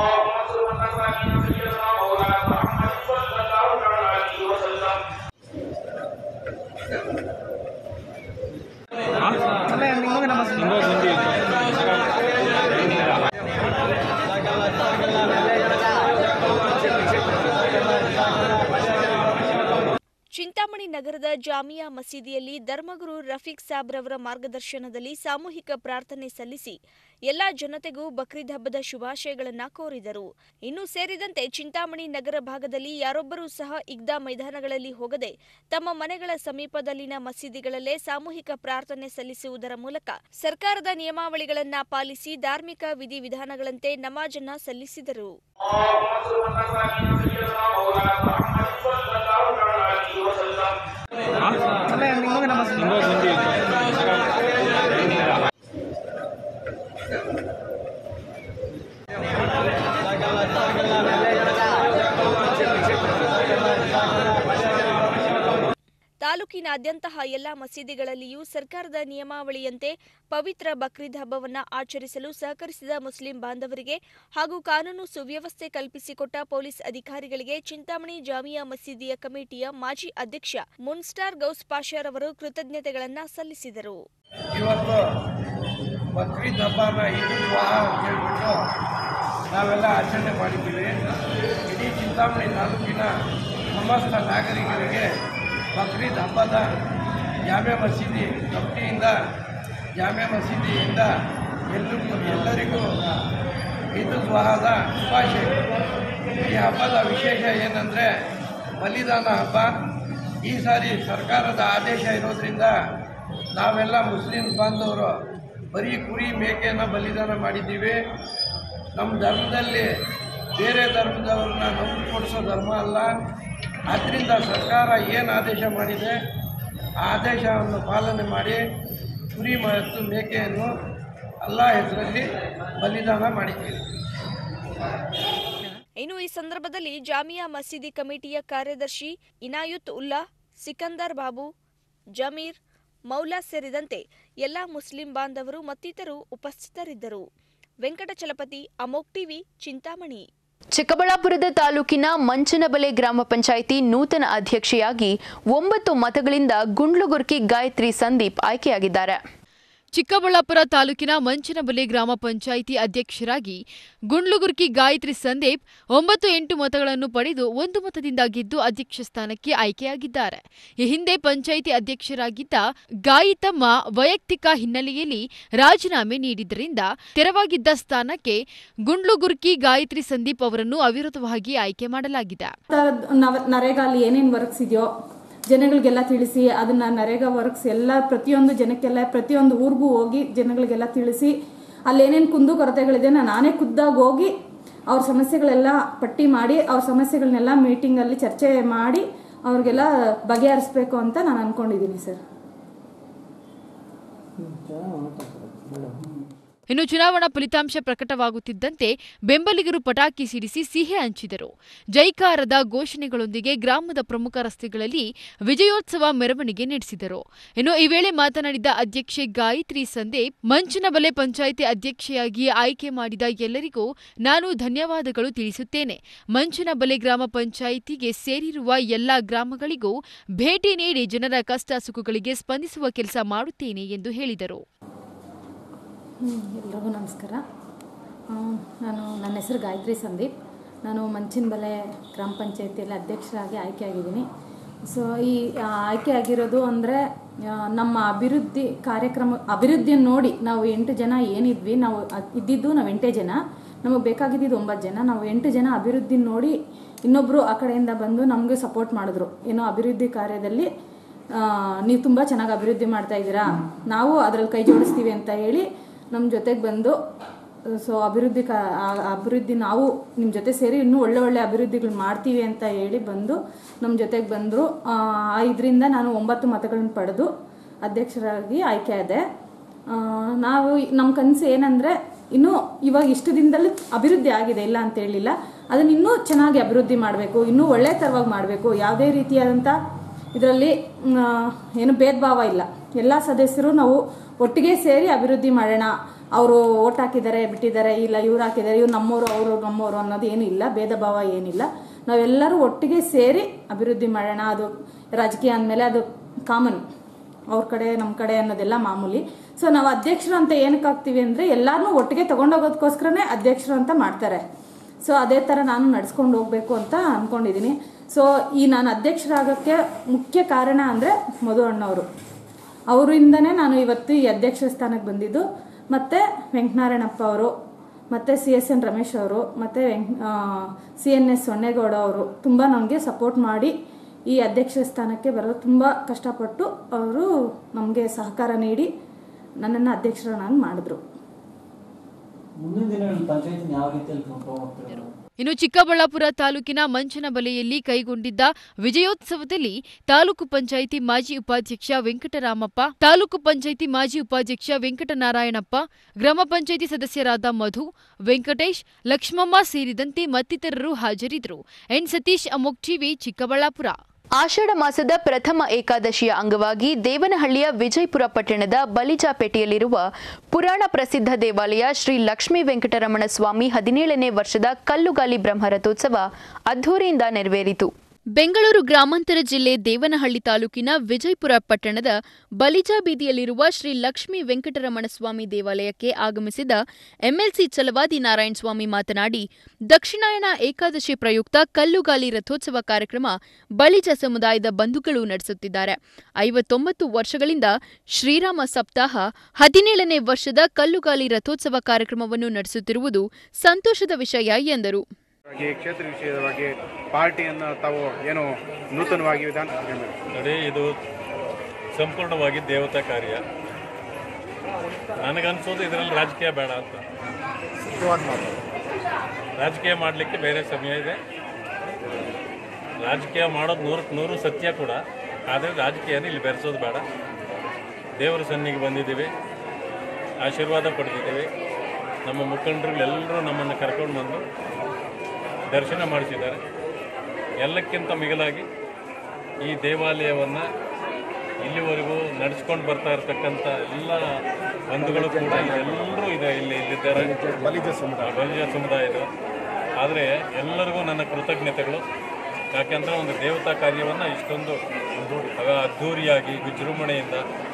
ಚಿಂತಾಮಣಿ ನಗರದ ಜಾಮಿಯಾ ಮಸೀದಿಯಲ್ಲಿ ಧರ್ಮಗುರು ರಫೀಕ್ ಸಾಬ್ರವರ ಮಾರ್ಗದರ್ಶನದಲ್ಲಿ ಸಾಮೂಹಿಕ ಪ್ರಾರ್ಥನೆ ಸಲ್ಲಿಸಿ ಎಲ್ಲಾ ಜನತೆಗೂ ಬಕ್ರೀದ್ ಹಬ್ಬದ ಶುಭಾಶಯಗಳನ್ನ ಕೋರಿದರು ಇನ್ನು ಸೇರಿದಂತೆ ಚಿಂತಾಮಣಿ ನಗರ ಭಾಗದಲ್ಲಿ ಯಾರೊಬ್ಬರೂ ಸಹ ಇಗ್ದಾ ಮೈದಾನಗಳಲ್ಲಿ ಹೋಗದೆ ತಮ್ಮ ಮನೆಗಳ ಸಮೀಪದಲ್ಲಿನ ಮಸೀದಿಗಳಲ್ಲೇ ಸಾಮೂಹಿಕ ಪ್ರಾರ್ಥನೆ ಸಲ್ಲಿಸುವುದರ ಮೂಲಕ ಸರ್ಕಾರದ ನಿಯಮಾವಳಿಗಳನ್ನ ಪಾಲಿಸಿ ಧಾರ್ಮಿಕ ವಿಧಿವಿಧಾನಗಳಂತೆ ನಮಾಜನ್ನ ಸಲ್ಲಿಸಿದರು ತಾಲೂಕಿನಾದ್ಯಂತಹ ಎಲ್ಲಾ ಮಸೀದಿಗಳಲ್ಲಿಯೂ ಸರ್ಕಾರದ ನಿಯಮಾವಳಿಯಂತೆ ಪವಿತ್ರ ಬಕ್ರೀದ್ ಹಬ್ಬವನ್ನ ಆಚರಿಸಲು ಸಹಕರಿಸಿದ ಮುಸ್ಲಿಂ ಬಾಂಧವರಿಗೆ ಹಾಗೂ ಕಾನೂನು ಸುವ್ಯವಸ್ಥೆ ಕಲ್ಪಿಸಿಕೊಟ್ಟ ಪೊಲೀಸ್ ಅಧಿಕಾರಿಗಳಿಗೆ ಚಿಂತಾಮಣಿ ಜಾಮಿಯಾ ಮಸೀದಿಯ ಕಮಿಟಿಯ ಮಾಜಿ ಅಧ್ಯಕ್ಷ ಮುನ್ಸ್ಟಾರ್ ಗೌಸ್ ಪಾಷಾರವರು ಕೃತಜ್ಞತೆಗಳನ್ನ ಸಲ್ಲಿಸಿದರು ಇವತ್ತು ಬಕ್ರೀದ್ ಹಬ್ಬನ ಇಡೀ ವಿವಾಹ ಅಂತ ಹೇಳ್ಬಿಟ್ಟು ನಾವೆಲ್ಲ ಆಚರಣೆ ಮಾಡಿದ್ದೀವಿ ಇಡೀ ಚಿಂತಾಮಣಿ ತಾಲೂಕಿನ ಸಮಸ್ತ ನಾಗರಿಕರಿಗೆ ಬಕ್ರೀದ್ ಹಬ್ಬದ ಜಾಮೆ ಮಸೀದಿ ಕಮಿಟಿಯಿಂದ ಜಾಮೆ ಮಸೀದಿಯಿಂದ ಎಲ್ಲರಿಗೂ ಎಲ್ಲರಿಗೂ ಇದು ವಿವಾಹದ ಶುಭಾಶಯಗಳು ಈ ಹಬ್ಬದ ವಿಶೇಷ ಏನಂದರೆ ಬಲಿದಾನ ಹಬ್ಬ ಈ ಸಾರಿ ಸರ್ಕಾರದ ಆದೇಶ ಇರೋದ್ರಿಂದ ನಾವೆಲ್ಲ ಮುಸ್ಲಿಂ ಬಾಂಧವರು ಬರೀ ಕುರಿ ಮೇಕೆಯನ್ನು ಬಲಿದಾನ ಮಾಡಿದ್ದೀವಿ ನಮ್ಮ ಧರ್ಮದಲ್ಲಿ ಬೇರೆ ಧರ್ಮದವ್ರನ್ನ ನಂಬಿ ಕೊಡಿಸೋ ಧರ್ಮ ಅಲ್ಲ ಆದ್ದರಿಂದ ಸರ್ಕಾರ ಏನು ಆದೇಶ ಮಾಡಿದೆ ಆ ಆದೇಶವನ್ನು ಪಾಲನೆ ಮಾಡಿ ಕುರಿ ಮತ್ತು ಮೇಕೆಯನ್ನು ಅಲ್ಲ ಹೆಸರಲ್ಲಿ ಬಲಿದಾನ ಮಾಡಿದ್ದೀವಿ ಇನ್ನು ಈ ಸಂದರ್ಭದಲ್ಲಿ ಜಾಮಿಯಾ ಮಸೀದಿ ಕಮಿಟಿಯ ಕಾರ್ಯದರ್ಶಿ ಇನಾಯುತ್ ಉಲ್ಲಾ ಸಿಕಂದರ್ ಬಾಬು ಜಮೀರ್ ಮೌಲಾ ಸೇರಿದಂತೆ ಎಲ್ಲಾ ಮುಸ್ಲಿಂ ಬಾಂಧವರು ಮತ್ತಿತರರು ಉಪಸ್ಥಿತರಿದ್ದರು ವೆಂಕಟಚಲಪತಿ ಅಮೋಕ್ ಟಿವಿ ಚಿಂತಾಮಣಿ ಚಿಕ್ಕಬಳ್ಳಾಪುರದ ತಾಲೂಕಿನ ಮಂಚನಬಲೆ ಗ್ರಾಮ ಪಂಚಾಯಿತಿ ನೂತನ ಅಧ್ಯಕ್ಷೆಯಾಗಿ ಒಂಬತ್ತು ಮತಗಳಿಂದ ಗುಂಡ್ಲುಗುರ್ಕಿ ಗಾಯತ್ರಿ ಸಂದೀಪ್ ಆಯ್ಕೆಯಾಗಿದ್ದಾರೆ ಚಿಕ್ಕಬಳ್ಳಾಪುರ ತಾಲೂಕಿನ ಮಂಚನಬೆಲೆ ಗ್ರಾಮ ಪಂಚಾಯಿತಿ ಅಧ್ಯಕ್ಷರಾಗಿ ಗುಂಡ್ಲುಗುರ್ಕಿ ಗಾಯತ್ರಿ ಸಂದೀಪ್ ಒಂಬತ್ತು ಎಂಟು ಮತಗಳನ್ನು ಪಡೆದು ಒಂದು ಮತದಿಂದ ಗೆದ್ದು ಅಧ್ಯಕ್ಷ ಸ್ಥಾನಕ್ಕೆ ಆಯ್ಕೆಯಾಗಿದ್ದಾರೆ ಈ ಹಿಂದೆ ಪಂಚಾಯಿತಿ ಅಧ್ಯಕ್ಷರಾಗಿದ್ದ ಗಾಯಿತಮ್ಮ ವೈಯಕ್ತಿಕ ಹಿನ್ನೆಲೆಯಲ್ಲಿ ರಾಜೀನಾಮೆ ನೀಡಿದ್ದರಿಂದ ತೆರವಾಗಿದ್ದ ಸ್ಥಾನಕ್ಕೆ ಗುಂಡ್ಲುಗುರ್ಕಿ ಗಾಯತ್ರಿ ಸಂದೀಪ್ ಅವರನ್ನು ಅವಿರೋಧವಾಗಿ ಆಯ್ಕೆ ಮಾಡಲಾಗಿದೆ ನವ ನರೇಗಾಲಿ ಏನೇನು ವರ್ಕ್ಸ್ ಇದೆಯೋ ಜನಗಳಿಗೆಲ್ಲ ತಿಳಿಸಿ ಅದನ್ನ ನರೇಗಾ ವರ್ಕ್ಸ್ ಎಲ್ಲ ಪ್ರತಿಯೊಂದು ಜನಕ್ಕೆಲ್ಲ ಪ್ರತಿಯೊಂದು ಊರಿಗೂ ಹೋಗಿ ಜನಗಳಿಗೆಲ್ಲ ತಿಳಿಸಿ ಅಲ್ಲೇನೇನು ಕುಂದು ಕೊರತೆಗಳಿದೆ ನಾನು ನಾನೇ ಖುದ್ದಾಗಿ ಹೋಗಿ ಅವ್ರ ಸಮಸ್ಯೆಗಳೆಲ್ಲ ಪಟ್ಟಿ ಮಾಡಿ ಅವ್ರ ಸಮಸ್ಯೆಗಳನ್ನೆಲ್ಲ ಮೀಟಿಂಗಲ್ಲಿ ಚರ್ಚೆ ಮಾಡಿ ಅವ್ರಿಗೆಲ್ಲ ಬಗೆಹರಿಸ್ಬೇಕು ಅಂತ ನಾನು ಅನ್ಕೊಂಡಿದ್ದೀನಿ ಸರ್ ಇನ್ನು ಚುನಾವಣಾ ಫಲಿತಾಂಶ ಪ್ರಕಟವಾಗುತ್ತಿದ್ದಂತೆ ಬೆಂಬಲಿಗರು ಪಟಾಕಿ ಸಿಡಿಸಿ ಸಿಹಿ ಹಂಚಿದರು ಜೈಕಾರದ ಘೋಷಣೆಗಳೊಂದಿಗೆ ಗ್ರಾಮದ ಪ್ರಮುಖ ರಸ್ತೆಗಳಲ್ಲಿ ವಿಜಯೋತ್ಸವ ಮೆರವಣಿಗೆ ನಡೆಸಿದರು ಇನ್ನು ಈ ವೇಳೆ ಮಾತನಾಡಿದ ಅಧ್ಯಕ್ಷೆ ಗಾಯತ್ರಿ ಸಂದೀಪ್ ಮಂಚನಬಲೆ ಪಂಚಾಯಿತಿ ಅಧ್ಯಕ್ಷೆಯಾಗಿ ಆಯ್ಕೆ ಮಾಡಿದ ಎಲ್ಲರಿಗೂ ನಾನು ಧನ್ಯವಾದಗಳು ತಿಳಿಸುತ್ತೇನೆ ಮಂಚನಬಲೆ ಗ್ರಾಮ ಪಂಚಾಯಿತಿಗೆ ಸೇರಿರುವ ಎಲ್ಲ ಗ್ರಾಮಗಳಿಗೂ ಭೇಟಿ ನೀಡಿ ಜನರ ಕಷ್ಟ ಸುಖಗಳಿಗೆ ಸ್ಪಂದಿಸುವ ಕೆಲಸ ಮಾಡುತ್ತೇನೆ ಎಂದು ಹೇಳಿದರು ಹ್ಮ್, ಎಲ್ರಿಗೂ ನಮಸ್ಕಾರ ಆ, ನಾನು ನನ್ನ ಹೆಸರು ಗಾಯತ್ರಿ ಸಂದೀಪ್ ನಾನು ಮಂಚಿನಬೆಲೆ ಗ್ರಾಮ ಪಂಚಾಯತಿಯಲ್ಲಿ ಅಧ್ಯಕ್ಷರಾಗಿ ಆಯ್ಕೆಯಾಗಿದ್ದೀನಿ ಸೊ ಈ ಆ, ಆಯ್ಕೆಯಾಗಿರೋದು ಅಂದರೆ ನಮ್ಮ ಅಭಿವೃದ್ಧಿ ಕಾರ್ಯಕ್ರಮ ಅಭಿವೃದ್ಧಿಯನ್ನು ನೋಡಿ ನಾವು ಎಂಟು ಜನ ಏನಿದ್ವಿ ನಾವು ಅದ್- ಇದ್ದಿದ್ದು ನಾವು ಎಂಟೇ ಜನ ನಮಗೆ ಬೇಕಾಗಿದ್ದು ಒಂಬತ್ತು ಜನ ನಾವು ಎಂಟು ಜನ ಅಭಿವೃದ್ಧಿ ನೋಡಿ ಇನ್ನೊಬ್ಬರು ಆ ಕಡೆಯಿಂದ ಬಂದು ನಮಗೆ ಸಪೋರ್ಟ್ ಮಾಡಿದ್ರು ಏನೋ ಅಭಿವೃದ್ಧಿ ಕಾರ್ಯದಲ್ಲಿ ಆ, ನೀವು ತುಂಬ ಚೆನ್ನಾಗಿ ಅಭಿವೃದ್ಧಿ ಮಾಡ್ತಾ ಇದ್ದೀರಾ ನಾವು ಅದರಲ್ಲಿ ಕೈ ಜೋಡಿಸ್ತೀವಿ ಅಂತ ಹೇಳಿ ನಮ್ಮ ಜೊತೆಗೆ ಬಂದು ಸೊ ಅಭಿವೃದ್ಧಿ ಕ ಆ- ಅಭಿವೃದ್ಧಿ ನಾವು ನಿಮ್ಮ ಜೊತೆ ಸೇರಿ ಇನ್ನೂ ಒಳ್ಳೆ ಒಳ್ಳೆ ಅಭಿವೃದ್ಧಿಗಳು ಮಾಡ್ತೀವಿ ಅಂತ ಹೇಳಿ ಬಂದು ನಮ್ಮ ಜೊತೆಗೆ ಬಂದರು ಇದರಿಂದ ನಾನು ಒಂಬತ್ತು ಮತಗಳನ್ನು ಪಡೆದು ಅಧ್ಯಕ್ಷರಾಗಿ ಆಯ್ಕೆಯಾದೆ ಆ, ನಾವು ನಮ್ಮ ಕನಸು ಏನಂದರೆ ಇನ್ನೂ ಇವಾಗ ಇಷ್ಟು ದಿನದಲ್ಲಿ ಅಭಿವೃದ್ಧಿ ಆಗಿದೆ ಇಲ್ಲ ಅಂತ ಹೇಳಿಲ್ಲ ಅದನ್ನು ಇನ್ನೂ ಚೆನ್ನಾಗಿ ಅಭಿವೃದ್ಧಿ ಮಾಡಬೇಕು ಇನ್ನೂ ಒಳ್ಳೆ ಥರವಾಗಿ ಮಾಡಬೇಕು ಯಾವುದೇ ರೀತಿಯಾದಂಥ ಇದರಲ್ಲಿ ಏನು ಭೇದ ಭಾವ ಇಲ್ಲ ಎಲ್ಲ ಸದಸ್ಯರು ನಾವು ಒಟ್ಟಿಗೆ ಸೇರಿ ಅಭಿವೃದ್ಧಿ ಮಾಡೋಣ ಅವರು ಓಟ್ ಹಾಕಿದ್ದಾರೆ ಬಿಟ್ಟಿದ್ದಾರೆ ಇಲ್ಲ ಇವ್ರು ಹಾಕಿದ್ದಾರೆ ಇವ್ರು ನಮ್ಮವರು ಅವರು ನಮ್ಮವರು ಅನ್ನೋದು ಏನು ಇಲ್ಲ ಭೇದ ಭಾವ ಏನಿಲ್ಲ ನಾವೆಲ್ಲರೂ ಒಟ್ಟಿಗೆ ಸೇರಿ ಅಭಿವೃದ್ಧಿ ಮಾಡೋಣ ಅದು ರಾಜಕೀಯ ಅಂದಮೇಲೆ ಅದು ಕಾಮನ್ ಅವ್ರ ಕಡೆ ನಮ್ಮ ಕಡೆ ಅನ್ನೋದೆಲ್ಲ ಮಾಮೂಲಿ ಸೊ ನಾವು ಅಧ್ಯಕ್ಷರು ಅಂತ ಏನಕ್ಕೆ ಆಗ್ತೀವಿ ಅಂದರೆ ಎಲ್ಲರನ್ನೂ ಒಟ್ಟಿಗೆ ತೊಗೊಂಡೋಗೋದಕ್ಕೋಸ್ಕರನೇ ಅಧ್ಯಕ್ಷರು ಅಂತ ಮಾಡ್ತಾರೆ ಸೊ ಅದೇ ಥರ ನಾನು ನಡ್ಸ್ಕೊಂಡು ಹೋಗಬೇಕು ಅಂತ ಅಂದ್ಕೊಂಡಿದ್ದೀನಿ ಸೊ ಈ ನಾನು ಅಧ್ಯಕ್ಷರಾಗೋಕ್ಕೆ ಮುಖ್ಯ ಕಾರಣ ಅಂದರೆ ಮಧು ಅಣ್ಣವರು ಅವರಿಂದನೇ ನಾನು ಇವತ್ತು ಈ ಅಧ್ಯಕ್ಷ ಸ್ಥಾನಕ್ಕೆ ಬಂದಿದ್ದು ಮತ್ತು ವೆಂಕಟನಾರಾಯಣಪ್ಪ ಅವರು ಮತ್ತು ಸಿ ಎಸ್ ಎನ್ ರಮೇಶ್ ಅವರು ಮತ್ತು ವೆಂಕ್ ಸಿ ಎನ್ ಎಸ್ ಸೊನ್ನೇಗೌಡ ಅವರು ತುಂಬ ನನಗೆ ಸಪೋರ್ಟ್ ಮಾಡಿ ಈ ಅಧ್ಯಕ್ಷ ಸ್ಥಾನಕ್ಕೆ ಬರಲು ತುಂಬ ಕಷ್ಟಪಟ್ಟು ಅವರು ನಮಗೆ ಸಹಕಾರ ನೀಡಿ ನನ್ನನ್ನು ಅಧ್ಯಕ್ಷರನ್ನಾಗಿ ಮಾಡಿದ್ರು ಮುಂದಿನ ದಿನಗಳಲ್ಲಿ ಪಂಚಾಯತ್ ಯಾವ ರೀತಿಯಲ್ಲಿ ಕರ್ಕೊಂಡು ಹೋಗ್ತಾರೆ ಇನ್ನು ಚಿಕ್ಕಬಳ್ಳಾಪುರ ತಾಲೂಕಿನ ಮಂಚನಬಲೆಯಲ್ಲಿ ಕೈಗೊಂಡಿದ್ದ ವಿಜಯೋತ್ಸವದಲ್ಲಿ ತಾಲೂಕು ಪಂಚಾಯಿತಿ ಮಾಜಿ ಉಪಾಧ್ಯಕ್ಷ ವೆಂಕಟರಾಮಪ್ಪ ತಾಲೂಕು ಪಂಚಾಯಿತಿ ಮಾಜಿ ಉಪಾಧ್ಯಕ್ಷ ವೆಂಕಟನಾರಾಯಣಪ್ಪ ಗ್ರಾಮ ಪಂಚಾಯಿತಿ ಸದಸ್ಯರಾದ ಮಧು ವೆಂಕಟೇಶ್ ಲಕ್ಷ್ಮಮ್ಮ ಸೇರಿದಂತೆ ಮತ್ತಿತರರು ಹಾಜರಿದ್ದರು ಎನ್ ಸತೀಶ್ ಅಮೋಕ್ ಟಿವಿ ಚಿಕ್ಕಬಳ್ಳಾಪುರ ಆಷಾಢ ಮಾಸದ ಪ್ರಥಮ ಏಕಾದಶಿಯ ಅಂಗವಾಗಿ ದೇವನಹಳ್ಳಿಯ ವಿಜಯಪುರ ಪಟ್ಟಣದ ಬಲಿಜಾಪೇಟೆಯಲ್ಲಿರುವ ಪುರಾಣ ಪ್ರಸಿದ್ಧ ದೇವಾಲಯ ಶ್ರೀ ಲಕ್ಷ್ಮೀ ವೆಂಕಟರಮಣ ಸ್ವಾಮಿ ಹದಿನೇಳನೇ ವರ್ಷದ ಕಲ್ಲುಗಾಲಿ ಬ್ರಹ್ಮರಥೋತ್ಸವ ಅದ್ಧೂರಿಯಿಂದ ನೆರವೇರಿತು ಬೆಂಗಳೂರು ಗ್ರಾಮಾಂತರ ಜಿಲ್ಲೆ ದೇವನಹಳ್ಳಿ ತಾಲೂಕಿನ ವಿಜಯಪುರ ಪಟ್ಟಣದ ಬಲಿಜಾ ಬೀದಿಯಲ್ಲಿರುವ ಶ್ರೀ ಲಕ್ಷ್ಮೀ ವೆಂಕಟರಮಣ ಸ್ವಾಮಿ ದೇವಾಲಯಕ್ಕೆ ಆಗಮಿಸಿದ ಎಂಎಲ್ಸಿ ಛಲವಾದಿ ನಾರಾಯಣ ಸ್ವಾಮಿ ಮಾತನಾಡಿ ದಕ್ಷಿಣಾಯಣ ಏಕಾದಶಿ ಪ್ರಯುಕ್ತ ಕಲ್ಲುಗಾಲಿ ರಥೋತ್ಸವ ಕಾರ್ಯಕ್ರಮ ಬಲಿಜ ಸಮುದಾಯದ ಬಂಧುಗಳು ನಡೆಸುತ್ತಿದ್ದಾರೆ ಐವತ್ತೊಂಬತ್ತು ವರ್ಷಗಳಿಂದ ಶ್ರೀರಾಮ ಸಪ್ತಾಹ ಹದಿನೇಳನೇ ವರ್ಷದ ಕಲ್ಲುಗಾಲಿ ರಥೋತ್ಸವ ಕಾರ್ಯಕ್ರಮವನ್ನು ನಡೆಸುತ್ತಿರುವುದು ಸಂತೋಷದ ವಿಷಯ ಎಂದರು ಈ ಕ್ಷೇತ್ರ ವಿಷಯದ ಬಗ್ಗೆ ಪಾರ್ಟಿಯನ್ನು ತಾವು ಏನು ನೂತನವಾಗಿ ವಿಧಾನ ನೋಡಿ ಇದು ಸಂಪೂರ್ಣವಾಗಿ ದೇವತಾ ಕಾರ್ಯ ನನಗನ್ಸೋದು ಇದರಲ್ಲಿ ರಾಜಕೀಯ ಬೇಡ ಅಂತ ರಾಜಕೀಯ ಮಾಡಲಿಕ್ಕೆ ಬೇರೆ ಸಮಯ ಇದೆ ರಾಜಕೀಯ ಮಾಡೋದು ನೂರಕ್ಕೆ ನೂರು ಸತ್ಯ ಕೂಡ ಆದರೆ ರಾಜಕೀಯನ ಇಲ್ಲಿ ಬೆರೆಸೋದು ಬೇಡ ದೇವರ ಸನ್ನಿಗೆ ಬಂದಿದ್ದೀವಿ ಆಶೀರ್ವಾದ ಪಡೆದಿದ್ದೀವಿ ನಮ್ಮ ಮುಖಂಡರುಗಳೆಲ್ಲರೂ ನಮ್ಮನ್ನು ಕರ್ಕೊಂಡು ಬಂದು ದರ್ಶನ ಮಾಡಿಸಿದ್ದಾರೆ ಎಲ್ಲಕ್ಕಿಂತ ಮಿಗಿಲಾಗಿ ಈ ದೇವಾಲಯವನ್ನು ಇಲ್ಲಿವರೆಗೂ ನಡೆಸ್ಕೊಂಡು ಬರ್ತಾ ಇರತಕ್ಕಂಥ ಎಲ್ಲ ಬಂಧುಗಳು ಕೂಡ ಎಲ್ಲರೂ ಇದೆ ಇಲ್ಲಿ ಇಲ್ಲಿದ್ದಾರೆ ಬಲಿಜ ಸಮುದಾಯ ಬಲಿಜ ಸಮುದಾಯದ ಆದರೆ ಎಲ್ಲರಿಗೂ ನನ್ನ ಕೃತಜ್ಞತೆಗಳು ಯಾಕೆಂದರೆ ಒಂದು ದೇವತಾ ಕಾರ್ಯವನ್ನು ಇಷ್ಟೊಂದು ಅದ್ಧೂರಿಯಾಗಿ ವಿಜೃಂಭಣೆಯಿಂದ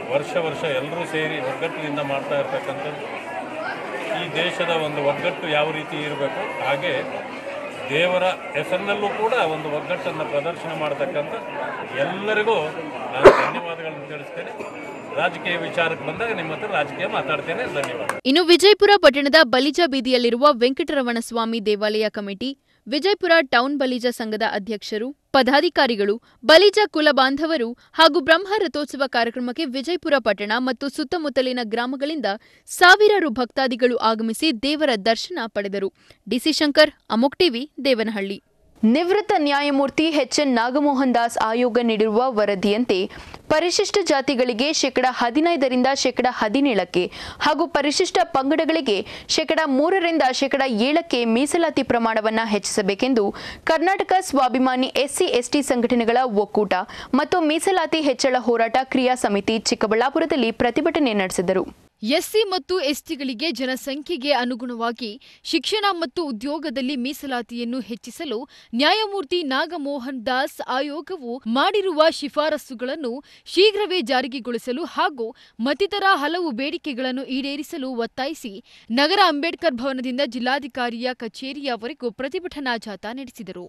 ವರ್ಷ ವರ್ಷ ಎಲ್ಲರೂ ಸೇರಿ ಒಗ್ಗಟ್ಟಿನಿಂದ ಮಾಡ್ತಾ ಇರ್ತಕ್ಕಂಥದ್ದು ಈ ದೇಶದ ಒಂದು ಒಗ್ಗಟ್ಟು ಯಾವ ರೀತಿ ಇರಬೇಕು ಹಾಗೆ ದೇವರ ಹೆಸರಿನಲ್ಲೂ ಕೂಡ ಒಂದು ಒಗ್ಗಟ್ಟನ್ನು ಪ್ರದರ್ಶನ ಮಾಡತಕ್ಕಂಥ ಎಲ್ಲರಿಗೂ ನಾನು ಧನ್ಯವಾದಗಳನ್ನು ತಿಳಿಸ್ತೇನೆ ರಾಜಕೀಯ ವಿಚಾರಕ್ಕೆ ಬಂದಾಗ ನಿಮ್ಮ ಹತ್ರ ರಾಜಕೀಯ ಮಾತಾಡ್ತೇನೆ ಧನ್ಯವಾದ ಇನ್ನು ವಿಜಯಪುರ ಪಟ್ಟಣದ ಬಲಿಜ ಬೀದಿಯಲ್ಲಿರುವ ವೆಂಕಟರಮಣ ಸ್ವಾಮಿ ದೇವಾಲಯ ಕಮಿಟಿ ವಿಜಯಪುರ ಟೌನ್ ಬಲಿಜ ಸಂಘದ ಅಧ್ಯಕ್ಷರು ಪದಾಧಿಕಾರಿಗಳು ಬಲಿಜ ಕುಲ ಬಾಂಧವರು ಹಾಗೂ ಬ್ರಹ್ಮ ರಥೋತ್ಸವ ಕಾರ್ಯಕ್ರಮಕ್ಕೆ ವಿಜಯಪುರ ಪಟ್ಟಣ ಮತ್ತು ಸುತ್ತಮುತ್ತಲಿನ ಗ್ರಾಮಗಳಿಂದ ಸಾವಿರಾರು ಭಕ್ತಾದಿಗಳು ಆಗಮಿಸಿ ದೇವರ ದರ್ಶನ ಪಡೆದರು ಡಿಸಿ ಶಂಕರ್ ಅಮೋಕ್ ಟಿವಿ ದೇವನಹಳ್ಳಿ ನಿವೃತ್ತ ನ್ಯಾಯಮೂರ್ತಿ ಎಚ್ಎನ್ ನಾಗಮೋಹನ್ ದಾಸ್ ಆಯೋಗ ನೀಡಿರುವ ವರದಿಯಂತೆ ಪರಿಶಿಷ್ಟ ಜಾತಿಗಳಿಗೆ ಶೇಕಡ ಹದಿನೈದರಿಂದ ಶೇಕಡ ಹದಿನೇಳಕ್ಕೆ ಹಾಗೂ ಪರಿಶಿಷ್ಟ ಪಂಗಡಗಳಿಗೆ ಶೇಕಡ ಮೂರರಿಂದ ಶೇಕಡ ಏಳಕ್ಕೆ ಮೀಸಲಾತಿ ಪ್ರಮಾಣವನ್ನು ಹೆಚ್ಚಿಸಬೇಕೆಂದು ಕರ್ನಾಟಕ ಸ್ವಾಭಿಮಾನಿ ಎಸ್ಸಿ ಎಸ್ಟಿ ಸಂಘಟನೆಗಳ ಒಕ್ಕೂಟ ಮತ್ತು ಮೀಸಲಾತಿ ಹೆಚ್ಚಳ ಹೋರಾಟ ಕ್ರಿಯಾ ಸಮಿತಿ ಚಿಕ್ಕಬಳ್ಳಾಪುರದಲ್ಲಿ ಪ್ರತಿಭಟನೆ ನಡೆಸಿದರು ಎಸ್ಸಿ ಮತ್ತು ಎಸ್ಟಿಗಳಿಗೆ ಜನಸಂಖ್ಯೆಗೆ ಅನುಗುಣವಾಗಿ ಶಿಕ್ಷಣ ಮತ್ತು ಉದ್ಯೋಗದಲ್ಲಿ ಮೀಸಲಾತಿಯನ್ನು ಹೆಚ್ಚಿಸಲು ನ್ಯಾಯಮೂರ್ತಿ ನಾಗಮೋಹನ್ ದಾಸ್ ಆಯೋಗವು ಮಾಡಿರುವ ಶಿಫಾರಸುಗಳನ್ನು ಶೀಘ್ರವೇ ಜಾರಿಗೆಗೊಳಿಸಲು ಹಾಗೂ ಮತ್ತಿತರ ಹಲವು ಬೇಡಿಕೆಗಳನ್ನು ಈಡೇರಿಸಲು ಒತ್ತಾಯಿಸಿ ನಗರ ಅಂಬೇಡ್ಕರ್ ಭವನದಿಂದ ಜಿಲ್ಲಾಧಿಕಾರಿಯ ಕಚೇರಿಯವರೆಗೂ ಪ್ರತಿಭಟನಾ ಜಾಥಾ ನಡೆಸಿದರು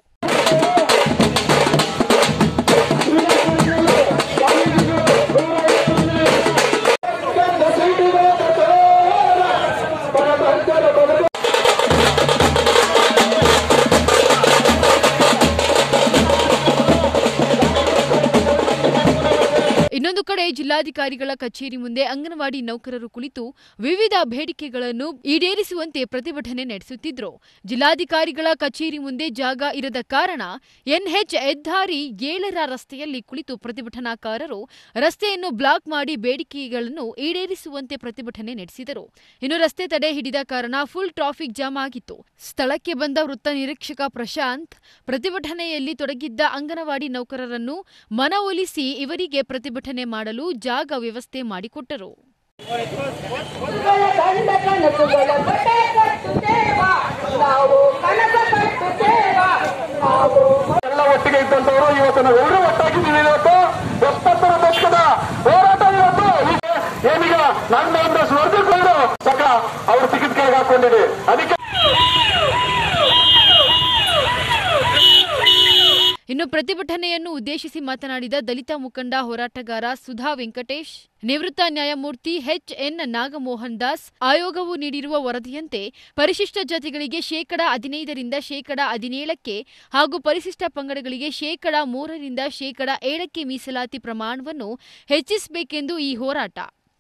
ಇನ್ನೊಂದು ಕಡೆ ಜಿಲ್ಲಾಧಿಕಾರಿಗಳ ಕಚೇರಿ ಮುಂದೆ ಅಂಗನವಾಡಿ ನೌಕರರು ಕುಳಿತು ವಿವಿಧ ಬೇಡಿಕೆಗಳನ್ನು ಈಡೇರಿಸುವಂತೆ ಪ್ರತಿಭಟನೆ ನಡೆಸುತ್ತಿದ್ರು ಜಿಲ್ಲಾಧಿಕಾರಿಗಳ ಕಚೇರಿ ಮುಂದೆ ಜಾಗ ಇರದ ಕಾರಣ ಎನ್ಎಚ್ ಹೆದ್ದಾರಿ ಏಳರ ರಸ್ತೆಯಲ್ಲಿ ಕುಳಿತು ಪ್ರತಿಭಟನಾಕಾರರು ರಸ್ತೆಯನ್ನು ಬ್ಲಾಕ್ ಮಾಡಿ ಬೇಡಿಕೆಗಳನ್ನು ಈಡೇರಿಸುವಂತೆ ಪ್ರತಿಭಟನೆ ನಡೆಸಿದರು ಇನ್ನು ರಸ್ತೆ ತಡೆ ಹಿಡಿದ ಕಾರಣ ಫುಲ್ ಟ್ರಾಫಿಕ್ ಜಾಮ್ ಆಗಿತ್ತು ಸ್ಥಳಕ್ಕೆ ಬಂದ ವೃತ್ತ ನಿರೀಕ್ಷಕ ಪ್ರಶಾಂತ್ ಪ್ರತಿಭಟನೆಯಲ್ಲಿ ತೊಡಗಿದ್ದ ಅಂಗನವಾಡಿ ನೌಕರರನ್ನು ಮನವೊಲಿಸಿ ಇವರಿಗೆ ಪ್ರತಿಭಟನೆ ಮಾಡಲು ಜಾಗ ವ್ಯವಸ್ಥೆ ಮಾಡಿಕೊಟ್ಟರು ಎಲ್ಲ ಒಟ್ಟಿಗೆ ಇದ್ದಂತವರು ಇವತ್ತು ನಾವೆಲ್ಲರೂ ಒಟ್ಟಾಗಿದ್ದೀವಿ ಇವತ್ತು ಎಪ್ಪತ್ತರ ದಶಕದ ಹೋರಾಟ ಇವತ್ತು ಈಗ ಏನೀಗ ನನ್ನ ಸ್ಪರ್ಧಿಕೊಂಡು ಸಕ ಅವರು ಟಿಕೆಟ್ ಕೈಗೆ ಹಾಕೊಂಡಿದೆ ಅದಕ್ಕೆ ಇನ್ನು ಪ್ರತಿಭಟನೆಯನ್ನು ಉದ್ದೇಶಿಸಿ ಮಾತನಾಡಿದ ದಲಿತ ಮುಖಂಡ ಹೋರಾಟಗಾರ ಸುಧಾ ವೆಂಕಟೇಶ್ ನಿವೃತ್ತ ನ್ಯಾಯಮೂರ್ತಿ ಎಚ್ ಎನ್ ನಾಗಮೋಹನ್ ದಾಸ್ ಆಯೋಗವು ನೀಡಿರುವ ವರದಿಯಂತೆ ಪರಿಶಿಷ್ಟ ಜಾತಿಗಳಿಗೆ ಶೇಕಡ ಹದಿನೈದರಿಂದ ಶೇಕಡ ಹದಿನೇಳಕ್ಕೆ ಹಾಗೂ ಪರಿಶಿಷ್ಟ ಪಂಗಡಗಳಿಗೆ ಶೇಕಡ ಮೂರರಿಂದ ಶೇಕಡ ಏಳಕ್ಕೆ ಮೀಸಲಾತಿ ಪ್ರಮಾಣವನ್ನು ಹೆಚ್ಚಿಸಬೇಕೆಂದು ಈ ಹೋರಾಟ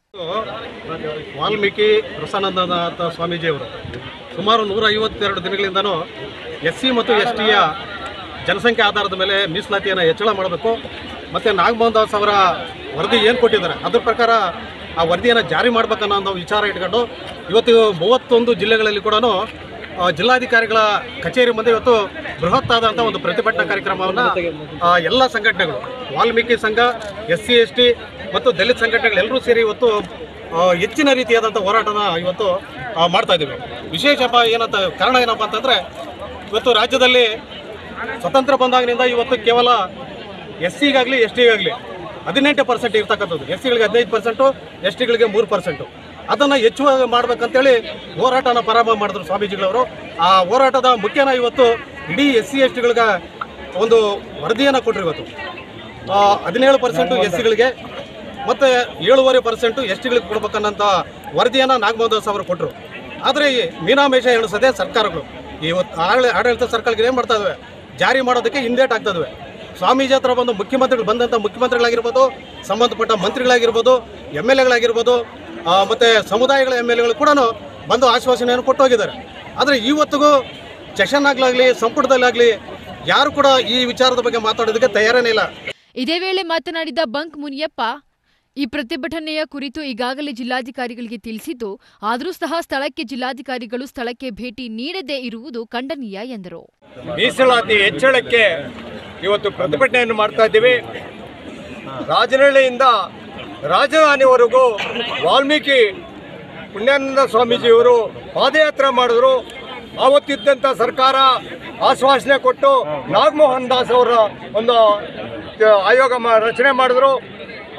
ವಾಲ್ಮೀಕಿ ಪ್ರಸನ್ನನಾಥ ಸ್ವಾಮೀಜಿಯವರು ಸುಮಾರು ನೂರ ಐವತ್ತೆರಡು ದಿನಗಳಿಂದನೂ ಎಸ್ ಸಿ ಮತ್ತು ಎಸ್ ಟಿಯ ಜನಸಂಖ್ಯೆ ಆಧಾರದ ಮೇಲೆ ಮೀಸಲಾತಿಯನ್ನು ಹೆಚ್ಚಳ ಮಾಡಬೇಕು ಮತ್ತು ನಾಗಮೋಹನ್ ದಾಸ್ ಅವರ ವರದಿ ಏನು ಕೊಟ್ಟಿದ್ದಾರೆ ಅದ್ರ ಪ್ರಕಾರ ಆ ವರದಿಯನ್ನು ಜಾರಿ ಮಾಡಬೇಕನ್ನೋ ಒಂದು ವಿಚಾರ ಇಟ್ಕೊಂಡು ಇವತ್ತು ಮೂವತ್ತೊಂದು ಜಿಲ್ಲೆಗಳಲ್ಲಿ ಕೂಡ ಜಿಲ್ಲಾಧಿಕಾರಿಗಳ ಕಚೇರಿ ಮುಂದೆ ಇವತ್ತು ಬೃಹತ್ತಾದಂಥ ಒಂದು ಪ್ರತಿಭಟನಾ ಕಾರ್ಯಕ್ರಮವನ್ನು ಎಲ್ಲ ಸಂಘಟನೆಗಳು ವಾಲ್ಮೀಕಿ ಸಂಘ ಎಸ್ ಸಿ ಎಸ್ ಟಿ ಮತ್ತು ದಲಿತ ಸಂಘಟನೆಗಳೆಲ್ಲರೂ ಸೇರಿ ಇವತ್ತು ಆ, ಹೆಚ್ಚಿನ ರೀತಿಯಾದಂಥ ಹೋರಾಟನ ಇವತ್ತು ಆ, ಮಾಡ್ತಾ ಇದ್ದೀವಿ ವಿಶೇಷಪ್ಪ ಏನಂತ ಕಾರಣ ಏನಪ್ಪ ಅಂತಂದರೆ ಇವತ್ತು ರಾಜ್ಯದಲ್ಲಿ ಸ್ವತಂತ್ರ ಬಂದಾಗಿನಿಂದ ಇವತ್ತು ಕೇವಲ ಎಸ್ ಸಿಗಾಗಲಿ ಎಸ್ ಟಿಗಾಗಲಿ ಹದಿನೆಂಟು ಪರ್ಸೆಂಟ್ ಇರ್ತಕ್ಕಂಥದ್ದು ಎಸ್ ಸಿಗಳಿಗೆ ಹದಿನೈದು ಪರ್ಸೆಂಟು ಎಸ್ ಟಿಗಳಿಗೆ ಮೂರು ಪರ್ಸೆಂಟು ಅದನ್ನು ಹೆಚ್ಚು ಮಾಡ್ಬೇಕಂತೇಳಿ ಹೋರಾಟನ ಪ್ರಾರಂಭ ಮಾಡಿದ್ರು ಸ್ವಾಮೀಜಿಗಳವರು ಆ ಹೋರಾಟದ ಮುಖ್ಯನ ಇವತ್ತು ಇಡೀ ಎಸ್ ಸಿ ಎಸ್ ಟಿಗಳಿಗೆ ಒಂದು ವರದಿಯನ್ನು ಕೊಟ್ಟರು ಇವತ್ತು ಆ, ಹದಿನೇಳು ಪರ್ಸೆಂಟು ಎಸ್ ಸಿಗಳಿಗೆ ಮತ್ತು ಏಳುವರೆ ಪರ್ಸೆಂಟು ಎಸ್ ಟಿಗಳಿಗೆ ಕೊಡ್ಬೇಕನ್ನಂಥ ವರದಿಯನ್ನು ನಾಗಮೋಹನ್ ದಾಸ್ ಅವರು ಕೊಟ್ಟರು ಆದರೆ ಈ ಮೀನಾಮೇಷ ಎಣಿಸದೆ ಸರ್ಕಾರಗಳು ಇವತ್ತು ಆಡಳಿ- ಆಡಳಿತ ಸರ್ಕಾರಗಳು ಏನು ಮಾಡ್ತಾ ಇದಾವೆ ಜಾರಿ ಮಾಡೋದಕ್ಕೆ ಹಿಂದೇಟ್ ಆಗ್ತಾ ಇದಾವೆ ಸ್ವಾಮೀಜಿ ಹತ್ರ ಬಂದು ಮುಖ್ಯಮಂತ್ರಿಗಳು ಬಂದಂಥ ಮುಖ್ಯಮಂತ್ರಿಗಳಾಗಿರ್ಬೋದು ಸಂಬಂಧಪಟ್ಟ ಮಂತ್ರಿಗಳಾಗಿರ್ಬೋದು ಎಮ್ ಎಲ್ ಎಗಳಾಗಿರ್ಬೋದು ಮತ್ತು ಸಮುದಾಯಗಳ ಎಮ್ ಎಲ್ ಎಗಳು ಕೂಡ ಬಂದು ಆಶ್ವಾಸನೆಯನ್ನು ಕೊಟ್ಟು ಹೋಗಿದ್ದಾರೆ ಆದರೆ ಇವತ್ತಿಗೂ ಸೆಷನ್ ಆಗ್ಲಾಗ್ಲಿ ಸಂಪುಟದಲ್ಲಾಗಲಿ ಯಾರು ಕೂಡ ಈ ವಿಚಾರದ ಬಗ್ಗೆ ಮಾತಾಡೋದಕ್ಕೆ ತಯಾರೇನೇ ಇಲ್ಲ ಇದೇ ವೇಳೆ ಮಾತನಾಡಿದ ಬಂಕ್ ಮುನಿಯಪ್ಪ ಈ ಪ್ರತಿಭಟನೆಯ ಕುರಿತು ಈಗಾಗಲೇ ಜಿಲ್ಲಾಧಿಕಾರಿಗಳಿಗೆ ತಿಳಿಸಿದ್ದು ಆದರೂ ಸಹ ಸ್ಥಳಕ್ಕೆ ಜಿಲ್ಲಾಧಿಕಾರಿಗಳು ಸ್ಥಳಕ್ಕೆ ಭೇಟಿ ನೀಡದೇ ಇರುವುದು ಖಂಡನೀಯ ಎಂದರು ಮೀಸಲಾತಿ ಹೆಚ್ಚಳಕ್ಕೆ ಇವತ್ತು ಪ್ರತಿಭಟನೆಯನ್ನು ಮಾಡ್ತಾ ಇದ್ದೀವಿ ರಾಜನಹಳ್ಳಿಯಿಂದ ರಾಜಧಾನಿವರೆಗೂ ವಾಲ್ಮೀಕಿ ಪುಣ್ಯಾನಂದ ಸ್ವಾಮೀಜಿಯವರು ಪಾದಯಾತ್ರೆ ಮಾಡಿದ್ರು ಆವತ್ತಿದ್ದಂಥ ಸರ್ಕಾರ ಆಶ್ವಾಸನೆ ಕೊಟ್ಟು ನಾಗಮೋಹನ್ ದಾಸ್ ಅವರ ಒಂದು ಆಯೋಗ ಮ- ರಚನೆ ಮಾಡಿದ್ರು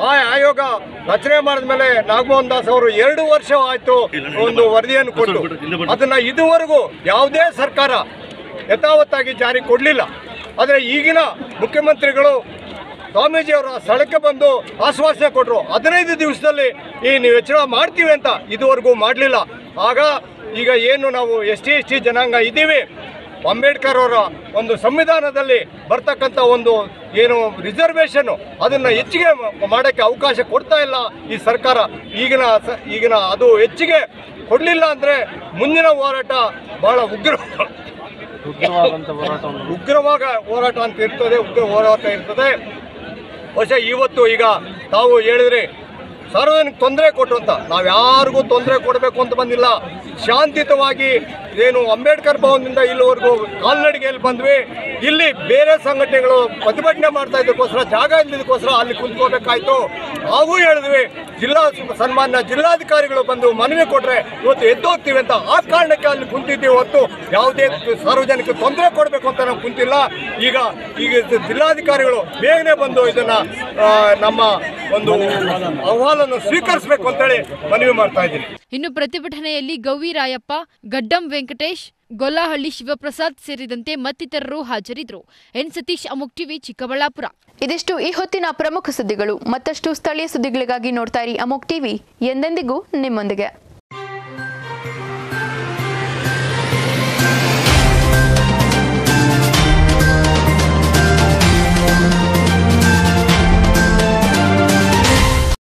ಆ ಆಯೋಗ ರಚನೆ ಮಾಡಿದ ಮೇಲೆ ನಾಗಮೋಹನ್ ದಾಸ್ ಅವರು ಎರಡು ವರ್ಷ ಆಯ್ತು ಒಂದು ವರದಿಯನ್ನು ಕೊಟ್ಟು ಅದನ್ನ ಇದುವರೆಗೂ ಯಾವುದೇ ಸರ್ಕಾರ ಯಥಾವತ್ತಾಗಿ ಜಾರಿ ಕೊಡಲಿಲ್ಲ ಆದರೆ ಈಗಿನ ಮುಖ್ಯಮಂತ್ರಿಗಳು ಸ್ವಾಮೀಜಿಯವರ ಸ್ಥಳಕ್ಕೆ ಬಂದು ಆಶ್ವಾಸನೆ ಕೊಟ್ಟರು ಹದಿನೈದು ದಿವಸದಲ್ಲಿ ಈ ನೀವು ಹೆಚ್ಚಳ ಮಾಡ್ತೀವಿ ಅಂತ ಇದುವರೆಗೂ ಮಾಡಲಿಲ್ಲ ಆಗ ಈಗ ಏನು ನಾವು ಎಸ್ ಟಿ ಎಸ್ ಟಿ ಜನಾಂಗ ಇದ್ದೀವಿ ಅಂಬೇಡ್ಕರ್ ಅವರ ಒಂದು ಸಂವಿಧಾನದಲ್ಲಿ ಬರ್ತಕ್ಕಂಥ ಒಂದು ಏನು ರಿಸರ್ವೇಷನ್ ಅದನ್ನ ಹೆಚ್ಚಿಗೆ ಮಾಡೋಕ್ಕೆ ಅವಕಾಶ ಕೊಡ್ತಾ ಇಲ್ಲ ಈ ಸರ್ಕಾರ ಈಗಿನ ಸ- ಈಗಿನ ಅದು ಹೆಚ್ಚಿಗೆ ಕೊಡಲಿಲ್ಲ ಅಂದರೆ ಮುಂದಿನ ಹೋರಾಟ ಬಹಳ ಉಗ್ರ ಉಗ್ರವಾಗ ಹೋರಾಟ ಅಂತ ಇರ್ತದೆ ಉಗ್ರ ಹೋರಾಟ ಇರ್ತದೆ ಬಹುಶಃ ಇವತ್ತು ಈಗ ತಾವು ಹೇಳಿದ್ರಿ ಸಾರ್ವಜನಿಕ ತೊಂದರೆ ಕೊಟ್ಟು ಅಂತ ನಾವು ಯಾರಿಗೂ ತೊಂದರೆ ಕೊಡಬೇಕು ಅಂತ ಬಂದಿಲ್ಲ ಶಾಂತಿಯುತವಾಗಿ ಏನು ಅಂಬೇಡ್ಕರ್ ಭವನದಿಂದ ಇಲ್ಲಿವರೆಗೂ ಕಾಲ್ನಡಿಗೆಯಲ್ಲಿ ಬಂದ್ವಿ ಇಲ್ಲಿ ಬೇರೆ ಸಂಘಟನೆಗಳು ಪ್ರತಿಭಟನೆ ಮಾಡ್ತಾ ಇದ್ದಕ್ಕೋಸ್ಕರ ಜಾಗ ಇಲ್ಲದಕ್ಕೋಸ್ಕರ ಅಲ್ಲಿ ಕುಂತ್ಕೋಬೇಕಾಯ್ತು ನಾವು ಹೇಳಿದ್ವಿ ಜಿಲ್ಲಾ ಸನ್ಮಾನ್ಯ ಜಿಲ್ಲಾಧಿಕಾರಿಗಳು ಬಂದು ಮನವಿ ಕೊಟ್ರೆ ಇವತ್ತು ಎದ್ದೋಗ್ತೀವಿ ಅಂತ ಆ ಕಾರಣಕ್ಕೆ ಅಲ್ಲಿ ಕುಂತಿದ್ದೀವಿ ಹೊತ್ತು ಯಾವುದೇ ಸಾರ್ವಜನಿಕ ತೊಂದರೆ ಕೊಡಬೇಕು ಅಂತ ನಾವು ಕುಂತಿಲ್ಲ ಈಗ ಈಗ ಜಿಲ್ಲಾಧಿಕಾರಿಗಳು ಬೇಗನೆ ಬಂದು ಇದನ್ನ ಆ, ನಮ್ಮ ಒಂದು ಅಹವಾಲನ್ನು ಸ್ವೀಕರಿಸಬೇಕು ಅಂತೇಳಿ ಮನವಿ ಮಾಡ್ತಾ ಇದ್ದೀನಿ ಇನ್ನು ಪ್ರತಿಭಟನೆಯಲ್ಲಿ ಗೌವಿ ರಾಯಪ್ಪ ಗಡ್ಡಂ ವೆಂಕಟೇಶ್ ಗೊಲ್ಲಹಳ್ಳಿ ಶಿವಪ್ರಸಾದ್ ಸೇರಿದಂತೆ ಮತ್ತಿತರರು ಹಾಜರಿದ್ದರು ಎನ್ ಸತೀಶ್ ಅಮುಕ್ ಟಿವಿ ಚಿಕ್ಕಬಳ್ಳಾಪುರ ಇದಿಷ್ಟು ಈ ಹೊತ್ತಿನ ಪ್ರಮುಖ ಸುದ್ದಿಗಳು ಮತ್ತಷ್ಟು ಸ್ಥಳೀಯ ಸುದ್ದಿಗಳಿಗಾಗಿ ನೋಡ್ತಾ ಇರಿ ಅಮೋಕ್ ಟಿವಿ ಎಂದೆಂದಿಗೂ ನಿಮ್ಮೊಂದಿಗೆ